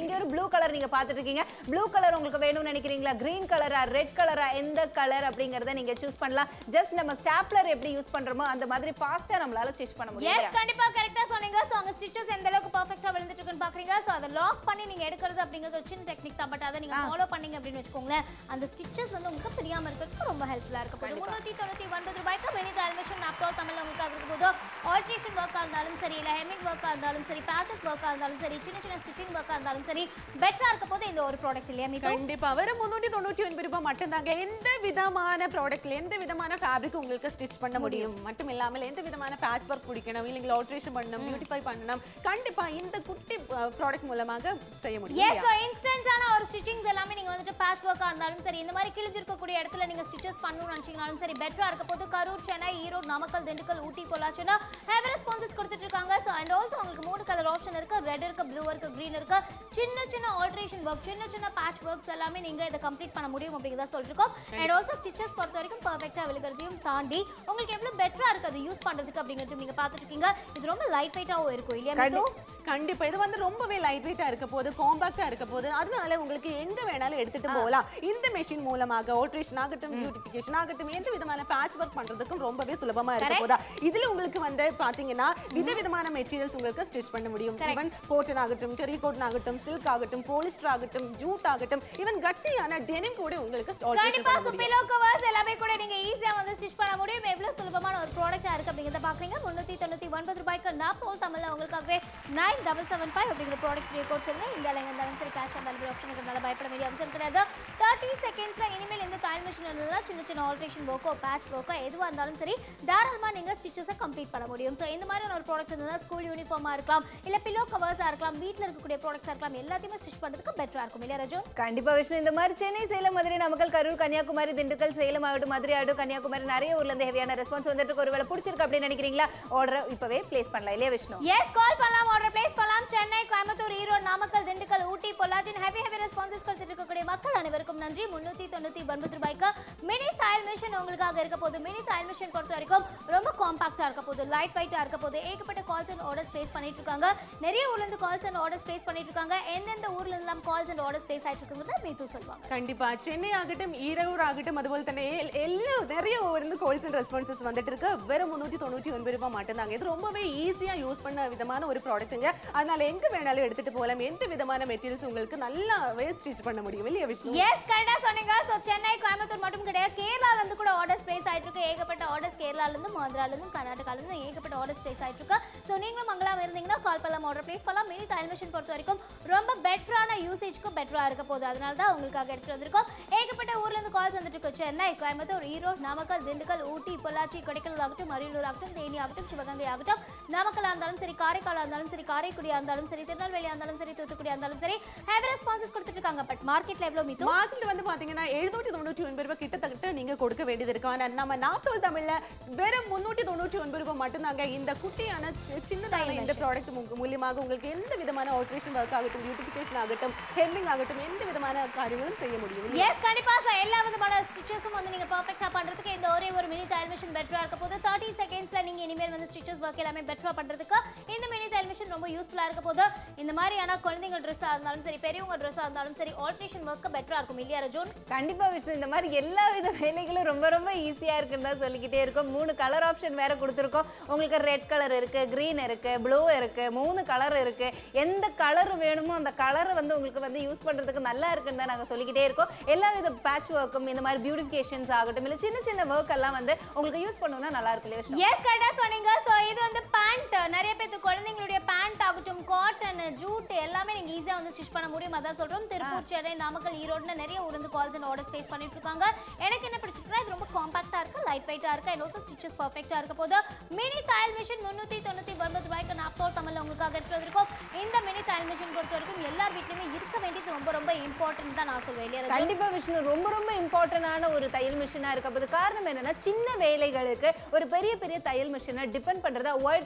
S2: கலர் நீங்க பார்த்துட்டு இருக்கீங்க ப்ளூ கலர் உங்களுக்கு வேணும்னு நினைக்கிறீங்களா கிரீன் கலரா ரெட் கலரா எந்த கலர் அப்படிங்கறத நீங்க சூஸ் பண்ணலாம் ஜஸ்ட் நம்ம ஸ்டாப்லர் எப்படி யூஸ் பண்றோமோ அந்த மாதிரி ஃபாஸ்டா நம்மளால ஸ்டிச் பண்ண முடியும்
S3: எஸ் கண்டிப்பா கரெக்டா சொன்னீங்க சோ அங்க ஸ்டிச்சஸ் எந்த அளவுக்கு பெர்ஃபெக்ட்டா விழுந்துட்டு இருக்குன்னு பாக்குறீங்க சோ அதை லாக் பண்ணி நீங்க எடுக்கிறது அப்படிங்கிறது ஒரு சின்ன டெக்னிக் தான் பட் அதை நீங்க ஃபாலோ பண்ணீங்க அப்படின்னு வச்சுக்கோங்களேன் அந்த ஸ்டிச்சஸ் வந்து உங்களுக்கு தெரியாம இருக்கிறதுக்கு ரொம்ப ஹெல்ப்ஃபுல்லா இருக்கும் போது முன்னூத்தி தொண்ணூத்தி ஒன்பது ரூபாய்க்கு வெளி அல்மிஷன் நாப்டால் தமிழ்ல உங்களுக்கு இருக்கும் போது ஆல்ட்ரேஷன் ஒர்க்கா இருந்தாலும் சரி இல்ல ஹெமிங் ஒர்க்கா இருந்தாலும் சரி பேச்சஸ் ஒர்க்கா இருந்தாலும் சரி சின்ன சின்ன ஸ்டிச்சிங் ஒர்க்கா இருந்தாலும் சரி பெட்டரா இருக்க போது இந்த ஒரு ப்ராடக்ட் இல்லையா மீது
S4: கண்டிப்பா வெறும் முன்னூத்தி தொண்ணூற்றி ஒன்பது ரூபாய் மட்டும்தாங்க எந்த விதமான ப்ராடக்ட்ல எந்த விதமான ஃபேப்ரிக் உங்களுக்கு ஸ்டிச் பண்ண முடியும் மட்டும் இல்லாமல் எந்த விதமான பேட்ச் ஒர்க் பிடிக்கணும் இல்லைங்களா ஆல்ட்ரேஷன் பண்ணணும் பியூட்டிஃபை பண்ணணும் கண்டிப்பா இந்த குட்டி ப்ராடக்ட் மூலமாக செய்ய முடியும்
S3: எஸ் ஸோ இன்ஸ்டன்ஸான ஒரு ஸ்டிச்சிங்ஸ் எல்லாமே நீங்க வந்துட்டு பேட்ச் ஒர்க்கா இருந்தாலும் சரி இந்த மாதிரி கிழிஞ்சிருக்கக்கூடிய இடத்துல நீங்க ஸ்டிச்சஸ் பண்ணணும்னு நினைச்சீங்கனாலும் சரி பெட்டரா இருக்க போது கரூர் சென்னை ஈரோடு நாமக்கல் திண்டுக்கல் ஊட்டி பொள்ளாச்சினா ஹெவி ரெஸ்பான்சஸ் கொடுத்துட்டு இருக்காங்க ஸோ அண்ட் ஆல்சோ உங்களுக்கு மூணு கலர் ஆப்ஷன் இருக்கு ரெட் இருக்கு ப்ளூ இருக்கு green இருக்கு சின்ன சின்ன ஆல்ட்ரேஷன் ஒர்க் சின்ன சின்ன பேட்ச் ஒர்க்ஸ் எல்லாமே நீங்க இதை கம்ப்ளீட் பண்ண முடியும் அப்படிங்கிறத சொல்லிருக்கோம் அண்ட் ஆல்சோ ஸ்டிச்சஸ் பொறுத்த வரைக்கும் பர்ஃபெக்டா விழுகிறதையும் தாண்டி உங்களுக்கு எவ்வளவு பெட்டரா இருக்கு அது யூஸ் பண்றதுக்கு அப்படிங்கிறது நீங்க பார்த்துட்டு இருக்கீங்க இது ரொம்ப லைட் வெயிட்டாவும் இருக்கும் இல்லையா மிது?
S4: கண்டிப்பா இது வந்து ரொம்பவே லைட் வெயிட்டா இருக்க போது காம்பாக்டா இருக்க போது அதனால உங்களுக்கு எங்க வேணாலும் எடுத்துட்டு போகலாம் இந்த மெஷின் மூலமாக ஆல்ட்ரேஷன் ஆகட்டும் பியூட்டிஃபிகேஷன் ஆகட்டும் எந்த விதமான பேட்ச் ஒர்க் பண்றதுக்கும் ரொம்பவே சுலபமா இருக்க போதா இதுல உங்களுக்கு வந்து பாத்தீங்கன்னா விதவிதமான மெட்டீரியல்ஸ் உங்களுக்கு ஸ்டிச் பண்ண முடியும் ஈவன் கோட்டன் ஆகட்டும் டெரி கோட்டன் ஆகட்டும் சில்க் ஆகட்டும் போலிஸ்டர் ஆகட்டும் ஜூட் ஆகட்டும் ஈவன் கட்டியான டெனிம் கூட உங்களுக்கு ஆல்ட்ரேஷன்
S3: கண்டிப்பா
S4: பண்ண முடியும்
S3: பில்லோ கவர்ஸ் எல்லாமே கூட நீங்க ஈஸியா வந்து ஸ்டிச் பண்ண முடியும் எவ்வளவு சுலபமான ஒரு ப்ராடக்ட்டா இருக்கு அப்படிங்கறத பாக்குறீங்க முன்னூத்தி தொண்ணூத்தி ஒன்பது ரூபாய்க்கு நாப்போல் தமிழ்ல உங்களுக்காகவே நைன் டபுள் செவன் ஃபைவ் அப்படிங்கிற ப்ராடக்ட் கோட் சொல்லுங்க இந்த இருந்தாலும் சரி கேஷ் ஆன் டெலிவரி ஆப்ஷன் இருக்கிறதால பயப்பட வேண்டிய அவசியம் கிடையாது தேர்ட்டி செகண்ட்ஸ்ல இனிமேல் இந்த டைல் மிஷின் இருந்ததுன்னா சின்ன சின்ன ஆல்ட்ரேஷன் ஒர்க்கோ பேட்ச் ஒர்க்கோ எதுவா இருந்தாலும் சரி தாராளமா நீங்க ஸ்டிச்சஸை கம்ப்ளீட் பண்ண முடியும் ஸோ இந்த மாதிரியான ஒரு ப்ராடக்ட் இருந்ததுன்னா ஸ்கூல் யூனிஃபார்மா இருக்கலாம் இல்ல பில்லோ கவர்ஸா இருக்கலாம் வீட்ல இருக்கக்கூடிய ப்ராடக்ட்ஸா இருக்கலாம் எல்லாத்தையுமே ஸ்டிச் பண்றதுக்கு பெட்டரா இருக்கும் இல்லையா ரஜோ
S2: கண்டிப்பா விஷ்ணு இந்த மாதிரி சென்னை சேலம் மதுரை நாமக்கல் கரூர் கன்னியாகுமரி திண்டுக்கல் சேலம் ஆகட்டும் மதுரை ஆகட்டும் கன்னியாகுமரி நிறைய ஊர்ல இருந்து ஹெவியான ரெஸ்பான்ஸ் வந்துட்டு இருக்கு. ஒருவேளை பிடிச்சிருக்கு அப்படின்னு நினைக்கிறீங்களா ஆர்டர் இப்பவே பிளேஸ் பண்ணலாம் இல்லையா விஷ்ணு
S3: எஸ் கால் பண்ணலாம் ஆர்டர் பிளேஸ் பண்ணலாம் Chennai Coimbatore Erode Namakkal Dindigul Ooty Pollachi heavy heavy responses கொடுத்துட்டு இருக்கக்கூடிய மக்கள் அனைவருக்கும் நன்றி முன்னூத்தி தொண்ணூத்தி ஒன்பது ரூபாய்க்கு மினி ஸ்டைல் மிஷின் உங்களுக்காக இருக்க போது மினி ஸ்டைல் மிஷின் பொறுத்த வரைக்கும் ரொம்ப காம்பாக்டா இருக்க போது லைட் வெயிட்டா இருக்க போது ஏகப்பட்ட கால்ஸ் அண்ட் ஆர்டர்ஸ் பிளேஸ் பண்ணிட்டு இருக்காங்க நிறைய ஊர்ல இருந்து கால்ஸ் அண்ட் ஆர்டர்ஸ் பிளேஸ் பண்ணிட்டு இருக்காங்க எந்தெந்த ஊர்ல இருந்தெல்லாம் கால்ஸ் அண்ட் ஆர்டர்ஸ் பிளேஸ் ஆயிட்டு இருக்குங்கிறத மீது சொல்லுவாங்க
S4: கண்டிப்பா சென்னை ஆகட்டும் ஈரோடு ஆகட்டும் அதுபோல் തന്നെ எல்- எல்லா நிறைய இருந்து கோல்ஸ் அண்ட் ரெஸ்பான்சஸ் வந்துட்டு இருக்கு வெறும் முந்நூற்றி தொண்ணூற்றி ஒன்பது ரூபாய் மட்டும்தாங்க இது ரொம்பவே ஈஸியா யூஸ் பண்ண விதமான ஒரு ப்ராடக்ட்டுங்க அதனால எங்க வேணாலும் எடுத்துட்டு போகலாம் எந்த விதமான மெட்டீரியல்ஸ் உங்களுக்கு நல்லாவே ஸ்டிச் பண்ண முடியும் இல்லையா விஷ்ணு
S3: எஸ் கரெக்டா சொன்னீங்க சோ சென்னை கோயம்புத்தூர் மட்டும் கிடையாது கேரளால இருந்து கூட ஆர்டர்ஸ் பிளேஸ் ஆயிட்டு இருக்கு ஏகப்பட்ட ஆர்டர்ஸ் கேரளால இருந்து ஆந்திரால இருந்து கர்நாடகால இருந்து ஏகப்பட்ட ஆர்டர்ஸ் பிளேஸ் ஆயிட்டு இருக்கு சோ நீங்களும் மங்களாம இருந்தீங்கன்னா கால் பண்ணலாம் ஆர்டர் பிளேஸ் பண்ணலாம் மினி டைல் மிஷின் பொறுத்த வரைக்கும் ரொம்ப பெட்டரான யூசேஜ்க்கு பெட்டரா இருக்க போகுது அதனால தான் உங்களுக்காக எடுத்துட்டு வந்திருக்கோம் ஏகப்பட்ட ஊர்ல இருந்து கால்ஸ் வந்துட்டு இருக்கு சென்னை கோயம்புத்தூர் ஈரோடு நாமக்கல் திண்டுக்கல் ஊட்டி பொள்ளாச்சி கொடைக்கானல் ஆகட்டும் அரியலூர் ஆகட்டும் தேனி ஆகட்டும் சிவகங்கை ஆகட்டும் நாமக்கலா இருந்தாலும் சரி காரைக்காலா இருந்தாலும் சரி காரைக்குடியா இருந்தாலும் சரி திருநெல்வேலியா இருந்தாலும் சரி தூத்துக்குடியா இருந்தாலும் சரி ஹெவி ரெஸ்பான்சஸ் கொடுத்துட்டு இருக்காங்க பட் மார்க்கெட்ல எவ்வளவு மீது
S4: மார்க்கெட்ல வந்து பாத்தீங்கன்னா எழுநூற்றி தொண்ணூற்றி ஒன்பது ரூபாய் கிட்டத்தட்ட நீங்க கொடுக்க வேண்டியது இருக்கு ஆனா நம்ம நாத்தோல் தமிழ்ல வெறும் முன்னூற்றி தொண்ணூற்றி ஒன்பது ரூபாய் மட்டும்தாங்க இந்த குட்டியான சி- சின்னதான இந்த ப்ராடக்ட் மூலியமாக உங்களுக்கு எந்த விதமான ஆல்ட்ரேஷன் ஒர்க் ஆகட்டும் பியூட்டிஃபிகேஷன் ஆகட்டும் ஹெம்மிங் ஆகட்டும் எந்த விதமான காரியங்களும் செய்ய முடியும் இல்லையா?
S3: எஸ் கண்டிப்பா சார் எல்லா விதமான ஸ்டிச்சஸும் வந்து நீங்க பெர்ஃபெக்ட்டா பண்றதுக்கு இந்த ஒரே ஒரு மினி டைல் மிஷின் பெட்டரா இருக்க போது தேர்ட்டி செகண்ட்ஸ்ல நீங்க இனிமேல் வந்து ஸ்டிச்சஸ் ஒர்க் எல்லாமே பெட்டரா பண்றதுக்கு இந்த மினி டைல் மிஷின் ரொம்ப யூஸ்ஃபுல்லா இருக்க போது இந்த மாதிரியான குழந்தைங்க ட்ரெஸ்ஸா இருந்தாலும் சரி பெரியவங்க ட்ரெஸ்ஸா இருந்தாலும் சரி ஆல்ட்ரேஷன் ஒர்க் பெட்டரா இருக்கும் இல்லையா ரஜோன்
S2: கண்டிப்பா விஷ்ணு இந்த மாதிரி எல்லா வித வேலைகளும் ரொம்ப ரொம்ப ஈஸியா இருக்குன்னு தான் சொல்லிக்கிட்டே இருக்கோம் மூணு கலர் ஆப்ஷன் வேற கொடுத்துருக்கோம் உங்களுக்கு ரெட் கலர் இருக்கு கிரீன் இருக்கு ப்ளூ இருக்கு மூணு கலர் இருக்கு எந்த கலர் வேணுமோ அந்த கலர் வந்து உங்களுக்கு வந்து யூஸ் பண்றதுக்கு நல்லா இருக்குன்னு தான் நாங்க சொல்லிக்கிட்டே இருக்கோம் எல்லா வித பேட்ச் ஒர்க்கும் இந்த மாதிரி பியூட்டிஃபிகேஷன்ஸ் ஆகட்டும் இல்ல சின்ன சின்ன ஒர்க் எல்லாம் வந்து உங்களுக்கு யூஸ் பண்ணணும்னா நல்லா இருக்கும் இல்லையா விஷ்ணு
S3: எஸ் கரெக்டா சொன்னீங்க சோ இது வந்து பேண்ட் நிறைய பேருக்கு குழந்தைங்களுடைய பேண்ட் ஆகட்டும் காட்டன் ஜூட் எல்லாமே நீங்க ஈஸியா வந்து ஸ்டிச் பண்ண முடியும் அதான் சொல்றோம் திருப்பூர் சென்னை நாமக்கல் ஈரோடுன்னு நிறைய ஊர்ந்து கால்ஸ் அண்ட் ஆர்டர் ஸ்பேஸ் பண்ணிட்டு இருக்காங்க எனக்கு என்ன பிடிச்சிருக்குன்னா இது ரொம்ப காம்பாக்டா இருக்கு லைட் வெயிட்டா இருக்கு அண்ட் ஆல்சோ ஸ்டிச்சஸ் பர்ஃபெக்ட்டா இருக்க போது மினி தையல் மிஷின் முன்னூத்தி தொண்ணூத்தி ஒன்பது ரூபாய்க்கு நாற்பது தமிழ்ல உங்களுக்காக எடுத்து வந்திருக்கோம் இந்த மினி தையல் மிஷின் பொறுத்த வரைக்கும் எல்லார் வீட்லயுமே இருக்க வேண்டியது ரொம்ப ரொம்ப இம்பார்ட்டன்ட் தான் நான் சொல்வேன் இல்லையா ரஜினி?
S2: கண்டிப்பா விஷ்ணு ரொம்ப ரொம்ப இம்பார்ட்டன்டான ஒரு தையல் மிஷினா இருக்க போது காரணம் என்னன்னா சின்ன வேலைகளுக்கு ஒரு பெரிய பெரிய தையல் மிஷினை டிபெண்ட் பண்றதை அவாய்ட்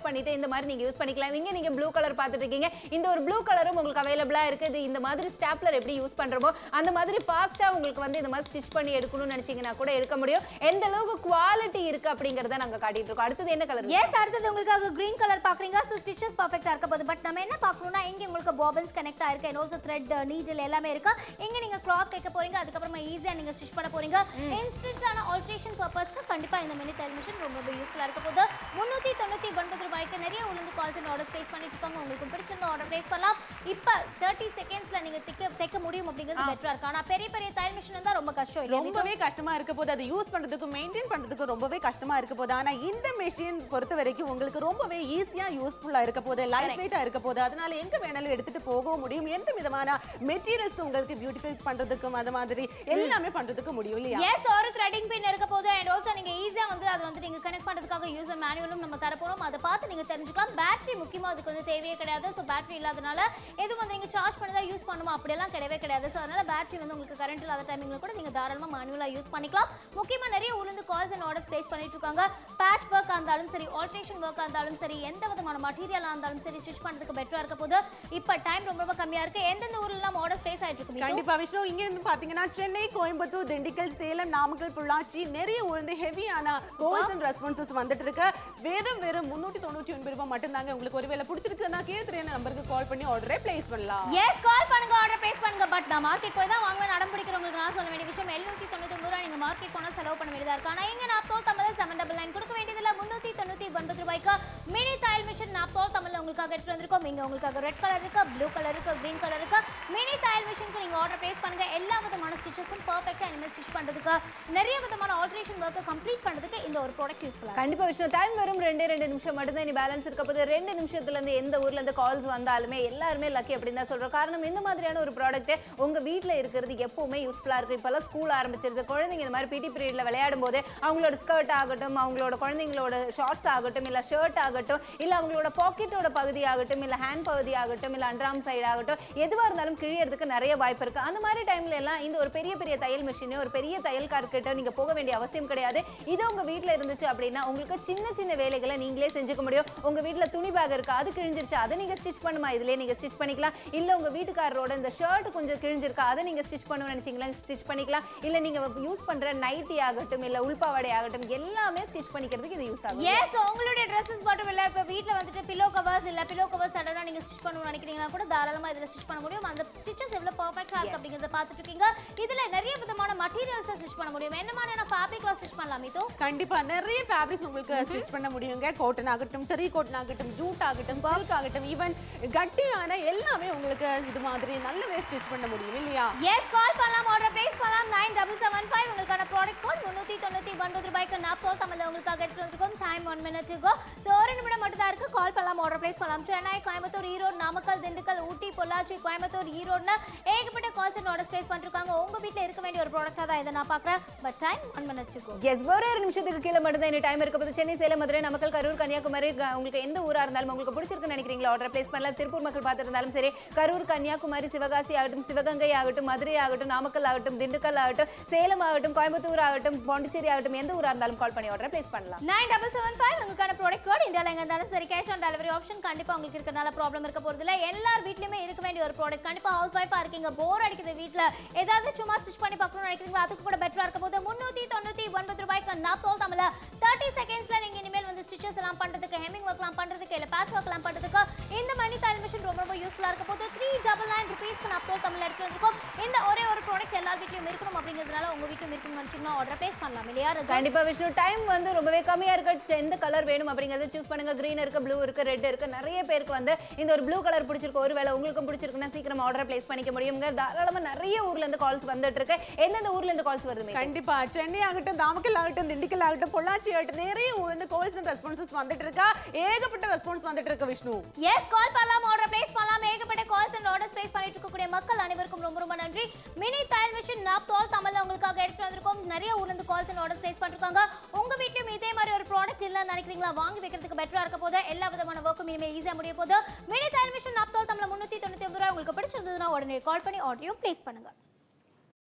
S2: பண்ணிட்டு இந்த மாதிரி நீங்க யூஸ் பண்ணிக்கலாம் இங்க நீங்க ப்ளூ கலர் பார்த்துட்டு இருக்கீங்க இந்த ஒரு ப்ளூ கலரும் உங்களுக்கு அவைலபிளா இருக்கு இது இந்த மாதிரி ஸ்டாப்லர் எப்படி யூஸ் பண்றோமோ அந்த மாதிரி ஃபாஸ்டா உங்களுக்கு வந்து இந்த மாதிரி ஸ்டிச் பண்ணி எடுக்கணும்னு நினைச்சீங்கன்னா கூட எடுக்க முடியும் எந்த அளவுக்கு குவாலிட்டி இருக்கு அப்படிங்கறத நாங்க காட்டிட்டு இருக்கோம் அடுத்தது என்ன கலர்
S3: எஸ் அடுத்தது உங்களுக்காக கிரீன் கலர் பாக்குறீங்க ஸோ ஸ்டிச்சஸ் பர்ஃபெக்டா இருக்க போகுது பட் நம்ம என்ன பார்க்கணும்னா இங்க உங்களுக்கு பாபின்ஸ் கனெக்ட் ஆயிருக்கு அண்ட் ஆல்சோ த்ரெட் நீடில் எல்லாமே இருக்கு இங்க நீங்க கிளாத் வைக்க போறீங்க அதுக்கப்புறமா ஈஸியா நீங்க ஸ்டிச் பண்ண போறீங்க இன்ஸ்டன்டான ஆல்ட்ரேஷன் பர்பஸ்க்கு கண்டிப்பா இந்த மினி தையல் மிஷின் ரொம்ப ரொம்ப யூஸ்ஃபுல்லா இருக்க போகுது முன்னூத்தி தொண்ணூத்தி ஒன்பது ரூபாய்க்கு நிறைய உளுந்து கால்ஸ் அண்ட் ஆர்டர் பிளேஸ் பண்ணிட்டு இருக்காங்க உங்களுக்கு பிடிச்சிருந்த ஆர்டர் பிளேஸ் பண்ணலாம் இப்போ தேர்ட்டி செகண்ட்ஸ்ல நீங்க தைக்க தைக்க முடியும் அப்படிங்கிறது பெட்டரா இருக்கு ஆனா பெரிய பெரிய தையல் மிஷின் இருந்தா ரொம்ப கஷ்டம் இல்லையா
S4: ரொம்பவே கஷ்டமா இருக்க போது அதை யூஸ் பண்றதுக்கு மெயின்டைன் பண்றதுக்கு ரொம்பவே கஷ்டமா இருக்க போது ஆனா இந்த மெஷின் பொறுத்த வரைக்கும் உங்களுக்கு ரொம்பவே ஈஸியா யூஸ்ஃபுல்லா இருக்க போது லைட் வெயிட்டா இருக்க போது அதனால எங்க வேணாலும் எடுத்துட்டு போகவும் முடியும் எந்த விதமான மெட்டீரியல்ஸ் உங்களுக்கு பியூட்டிஃபை பண்றதுக்கும் அது மாதிரி எல்லாமே பண்றதுக்கு முடியும் இல்லையா
S3: எஸ் ஒரு த்ரெடிங் பின் இருக்க போது அண்ட் ஆல்சோ நீங்க ஈஸியா வந்து அது வந்து நீங்க கனெக்ட் பண்றதுக்காக யூசர் மேனுவலும் நம்ம தர போறோம் அதை பார்த்து நீங்க தெரிஞ்சுக்கலாம் பேட்டரி முக்கியமா அதுக்கு வந்து தேவையே கிடையாது ஸோ பேட்டரி இல்லாதனால எதுவும் வந்து நீங்க சார்ஜ் பண்ணி தான் யூஸ் பண்ணுமா அப்படியெல்லாம் கிடையவே கிடையாது ஸோ அதனால பேட்டரி வந்து உங்களுக்கு கரண்ட் இல்லாத டைமிங்ல கூட நீங்க தாராளமா மேனுவலா யூஸ் பண்ணிக்கலாம் முக்கியமா நிறைய உளுந்து கால்ஸ் அண்ட் ஆர்டர்ஸ் பிளேஸ் பண்ணிட்டு இருக்காங்க பேட்ச் ஒர்க் இருந்தாலும் சரி ஆல்ட்ரேஷன் ஒர்க் இருந்தாலும் சரி எந்த விதமான மெட்டீரியலா இருந்தாலும் சரி ஸ்டிச் பண்றதுக்கு பெட்டரா இருக்க போது இப்போ டைம் ரொம்ப ரொம்ப கம்மியா இருக்கு எந்தெந்த ஊர்ல எல்லாம் ஆர்டர் பிளேஸ் ஆயிட்டு இருக்கு மீது?
S4: கண்டிப்பா விஷ்ணு இங்க இருந்து பாத்தீங்கன்னா சென்னை கோயம்புத்தூர் திண்டுக்கல் சேலம் நாமக்கல் பொள்ளாச்சி நிறைய உழுந்து ஹெவியான கோல்ஸ் அண்ட் ரெஸ்பான்சஸ் வந்துட்டு இருக்கு வெறும் வெறும் முன்னூத்தி தொண்ணூத்தி ஒன்பது ரூபாய் மட்டும்தாங்க உங்களுக்கு ஒருவேளை பிடிச்சிருக்குன்னா கீழே நம்பருக்கு கால் பண்ணி ஆர்டரே பிளேஸ் பண்ணலாம்
S3: எஸ் கால் பண்ணுங்க ஆர்டர் பிளேஸ் பண்ணுங்க பட் நான் மார்க்கெட் போய் தான் வாங்குவேன் நடம் பிடிக்கிறவங்களுக்கு நான் சொல்ல வேண்டிய விஷயம் எழுநூத்தி தொண்ணூத்தி ஒன்பது ரூபா நீங்க மார்க்கெட் போனா செலவு பண்ண வேண்டியதா இருக்கு ஆனா இங்க நான் தோல் தமிழ் செவன் டபுள் நைன் கொடுக்க வேண்டியதுல முன்னூத்தி தொண்ணூத்தி ஒன்பது ரூபாய்க்கு மினி தையல் மிஷின் நான் தோல் தமிழ்ல உங்களுக்காக எடுத்து வந்திருக்கோம் இங்க உங்களுக்காக ரெட் கலர் இருக்கு ப்ளூ கலர் இருக்கு கிரீன் கலர் இருக்கு மினி தையல் மிஷினுக்கு நீங்க ஆர்டர் பிளேஸ் பண்ணுங்க எல்லா விதமான ஸ்டிச்சஸும் பர்ஃபெக்ட்டா இனிமேல் ஸ்டிச் பண்றதுக்கு நிறைய விதமான ஆல்ட்ரேஷன் ஒர்க்கை கம்ப்ளீட் பண்றதுக்கு இந்த ஒரு ப்ராடக்ட் யூஸ்ஃபுல்லா
S2: கண்டிப்பா விஷயம் டைம் வரும் ரெண்டே ரெண்டு நிமிஷம் மட்டும் தான் இனி பேலன்ஸ் இருக்க போது ரெண்டு நிமிஷத்துல இருந்து எந்த ஊர்ல இருந்து கால்ஸ் வந்தாலுமே எல்லாருமே லக்கி அப்படின்னு தான் சொல்றோம் காரணம் இந்த மாதிரியான ஒரு ப்ராடக்ட் உங்க வீட்ல இருக்கிறது எப்பவுமே யூஸ்ஃபுல்லா இருக்கு இப்பெல்லாம் ஸ்கூல் ஆரம்பிச்சிருது குழந்தைங்க இந்த மாதிரி பிடி பீரியட்ல விளையாடும் போது அவங்களோட ஸ்கர்ட் ஆகட்டும் அவங்களோட குழந்தைங்களோட ஷார்ட்ஸ் ஆகட்டும் இல்ல ஷர்ட் ஆகட்டும் இல்ல அவங்களோட பாக்கெட்டோட பகுதி ஆகட்டும் இல்ல ஹேண்ட் பகுதி ஆகட்டும் இல்ல அண்ட்ராம் சைடு ஆகட்டும் எதுவா இருந்தாலும் கிழியறதுக்கு நிறைய வாய்ப்பு இருக்கு அந்த மாதிரி டைம்ல எல்லாம் இந்த ஒரு பெரிய பெரிய தையல் மிஷின் ஒரு பெரிய தையல்கார்கிட்ட நீங்க போக வேண்டிய அவசியம் கிடையாது இது உங்க வீட்ல இருந்துச்சு அப்படின்னா உங்களுக்கு சின்ன சின்ன வேலைகளை நீங்களே செஞ்சுக்க முடியும் உங்க வீட்ல துணி பேக் இருக்கு அது கிழிஞ்சிருச்சு அதை நீங்க ஸ்டிச் பண்ணுமா இதுலயே நீங்க ஸ்டிச் பண்ணிக்கலாம் இல்ல உங்க வீட்டுக்காரரோட இந்த ஷர்ட் கொஞ்சம் கிழிஞ்சிருக்கா அதை நீங்க ஸ்டிச் பண்ணணும்னு நினைச்சீங்களா ஸ்டிச் பண்ணிக்கலாம் இல்ல நீங்க யூஸ் பண்ற நைட்டி ஆகட்டும் இல்ல உள்பாவாடை ஆகட்டும் எல்லாமே ஸ்டிச் பண்ணிக்கிறதுக்கு இது யூஸ் ஆகும்
S3: எஸ் உங்களுடைய ட்ரெஸ்ஸஸ் மட்டும் இல்ல இப்ப வீட்ல வந்துட்டு பில்லோ கவர்ஸ் இல்ல பில்லோ கவர்ஸ் சடனா நீங்க ஸ்டிச் பண்ணணும்னு நினைக்கிறீங்கன்னா கூட தாராளமா இதுல ஸ்டிச் பண்ண முடியும் அந்த ஸ்டிச்சஸ் எவ்வளவு பெர்ஃபெக்ட்டா இருக்கு அப்படிங்கறத பார்த்துட்டு இருக்கீங்க இதுல நிறைய விதமான மெட்டீரியல்ஸ் ஸ்டிச் பண்ண முடியும் என்ன மாதிரியான ஃபேப்ரிக்ல ஸ்டிச் பண்ணலாம் இதோ
S4: கண்டிப்பா நிறைய ஃபேப்ரிக்ஸ் உங்களுக்கு ஸ்டிச் பண்ண முடியுங்க காட்டன் ஆகட்டும் டெரி காட்டன் ஆகட்டும் ஜூட் ஆகட்டும் சில்க் ஆகட்டும் ஈவன் கட்டியான எல்லாமே உங்களுக்கு இது மாதிரி நல்லாவே ஸ்டிச் பண்ண முடியும் இல்லையா
S3: எஸ் கால் பண்ணலாம் ஆர்டர் பிளேஸ் பண்ணலாம் நைன் டபுள் செவன் ஃபைவ் உங்களுக்கான ப்ராடக்ட் கோட் முந்நூற்றி தொண்ணூற்றி ஒன்பது ரூபாய்க்கு நான் போல் தமிழ்ல உங்களுக்காக எடுத்து வந்திருக்கோம் time one minute go so ஒரு நிமிடம் மட்டும் தான் இருக்கு கால் பண்ணலாம் ஆர்டர் பிளேஸ் பண்ணலாம் சென்னை கோயம்புத்தூர் ஈரோடு நாமக்கல் திண்டுக்கல் ஊட்டி பொள்ளாச்சி கோயம்புத்தூர் ஈரோடுன்னு ஏகப்பட்ட கால்ஸ் அண்ட் ஆர்டர் பிளேஸ் பண்ணிருக்காங்க உங்க வீட்ல இருக்க வேண்டிய ஒரு ப்ராடக்டாக தான் இதை நான் பார்க்குறேன் but time one minute go
S2: yes ஒரே ஒரு நிமிஷத்துக்கு கீழே மட்டும் தான் டைம் இருக்க போது சென்னை சேலம் மதுரை நமக்கல் கரூர் கன்னியாகுமரி க- உங்களுக்கு எந்த ஊரா இருந்தாலும் உங்களுக்கு பிடிச்சிருக்குன்னு நினைக்கிறீங்களா ஆர்டர் பிளேஸ் பண்ணலாம் திருப்பூர் மக்கள் பார்த்துருந்தாலும் சரி கரூர் கன்னியாகுமரி சிவகாசி ஆகட்டும் சிவகங்கை ஆகட்டும் மதுரை ஆகட்டும் நாமக்கல் ஆகட்டும் திண்டுக்கல் ஆகட்டும் சேலம் ஆகட்டும் கோயம்புத்தூர் ஆகட்டும் பாண்டிச்சேரி ஆகட்டும் எந்த ஊரா இருந்தாலும் கால் பண்ணி ஆர்டர் பிளேஸ் பண்ணலாம்
S3: நைன் டபுள் செவன் ஃபைவ் உங்களுக்கான ப்ராடக்ட் கோட் இந்தியாவில் எங்க இருந்தாலும் சரி கேஷ் ஆன் டெலிவரி ஆப்ஷன் கண்டிப்பா உங்களுக்கு இருக்கனால ப்ராப்ளம் இருக்க போறது இல்ல எல்லார் வீட்லயுமே இருக்க வேண்டிய ஒரு ப்ராடக்ட் கண்டிப்பா ஹவுஸ் ஒய்ஃபா இருக்கீங்க போர் அடிக்குது வீட்ல ஏதாவது சும்மா ஸ்டிச் பண்ணி பார்க்கணும்னு நினைக்கிறீங்களா அதுக்கு கூட பெட்டரா இருக்க போது முன்னூத்தி தொண்ணூத்தி ஒன்பது ரூபாய்க்கு நான் தோல் தமிழ தேர்ட்டி செகண்ட்ஸ்ல நீங்க இனிமேல் வந்து ஸ்டிச்சஸ் எல்லாம் பண்றதுக்கு ஹெமிங் ஒர்க்லாம் பண்றதுக்கு இல்ல பேட்ச் ஒர்க்லாம் பண்றதுக்கு இந்த மணி தையல் மிஷின் ரொம்ப ரொம்ப யூஸ்ஃபுல்லா இருக்க போது த்ரீ டபுள் நைன் ருபீஸ்க்கு நான் தோல் தமிழ் எடுத்து வந்திருக்கோம் இந்த ஒரே ஒரு ப்ராடக்ட் எல்லார் வீட்லயும் இருக்கணும் அப்படிங்கிறதுனால உங்க வீட்லயும் இருக்கணும்னு நினைச்சீங்கன்னா ஆர்டர் பிளேஸ் பண்ணலாம் இல்லையா ரஜா?
S2: கண்டிப்பா விஷ்ணு டைம் வந்து ரொம்பவே கம்மியா இருக்கு எந்த கலர் வேணும் அப்படிங்கறத சூஸ் பண்ணுங்க கிரீன் இருக்கு ப்ளூ இருக்கு ரெட் இருக்கு நிறைய பேருக்கு வந்து இந்த ஒரு ப்ளூ கலர் பிடிச்சிருக்கு ஒருவேளை உங்களுக்கும் பிடிச்சிருக்குன்னா சீக்கிரம் ஆர்டர் பிளேஸ் பண்ணிக்க முடியுங்க தாராளமா நிறைய ஊர்ல இருந்து கால்ஸ் வந்துட்டு இருக்கு எந்தெந்த ஊர்ல இருந்து கால்ஸ் வருது மேம்?
S4: கண்டிப்பா சென்னை ஆகட்டும் நாமக்கல் ஆகட்டும் திண்டுக்கல் ஆகட்டும் பொள்ளாச்சி ஆகட்டும் நிறைய வந்து கால்ஸ் அண்ட் ரெஸ்பான்சஸ் வந்துட்டு இருக்கா ஏகப்பட்ட ரெஸ்பான்ஸ் வந்துட்டு இருக்கு விஷ்ணு
S3: எஸ் கால் பண்ணலாம் ஆர்டர் பிளேஸ் பண்ணலாம் ஏகப்பட்ட கால்ஸ் அண்ட் ஆர்டர்ஸ் பிளேஸ் பண்ணிட்டு இருக்கக்கூடிய மக்கள் அனைவருக்கும் ரொம்ப ரொம்ப நன்றி மினி தையல் மிஷின் நாப் தோல் தமிழ்ல உங்களுக்காக எடுத்து வந்திருக்கோம் நிறைய ஊர்ல இருந்து கால்ஸ் அண்ட் ஆர்டர்ஸ் பிளேஸ் பண்ணிருக்காங்க உங்க வீட்லயும் இதே மாதிரி ஒரு ப்ராடக்ட் இல்லைன்னு நினைக்கிறீங்களா வாங்கி வைக்கிறதுக்கு பெட்டரா இருக்க போது எல்லா விதமான ஒர்க்கும் இனிமேல் ஈஸியா முடிய போது மினி தையல் மிஷின் நாப் தோல் தமிழ்ல முன்னூத்தி தொண்ணூத்தி ஒன்பது ரூபாய் உங்களுக்கு பிடிச்சிருந்ததுன்னா உடனே கால் பண்ணி ஆர்டரையும் பிளேஸ் பண்ணுங்க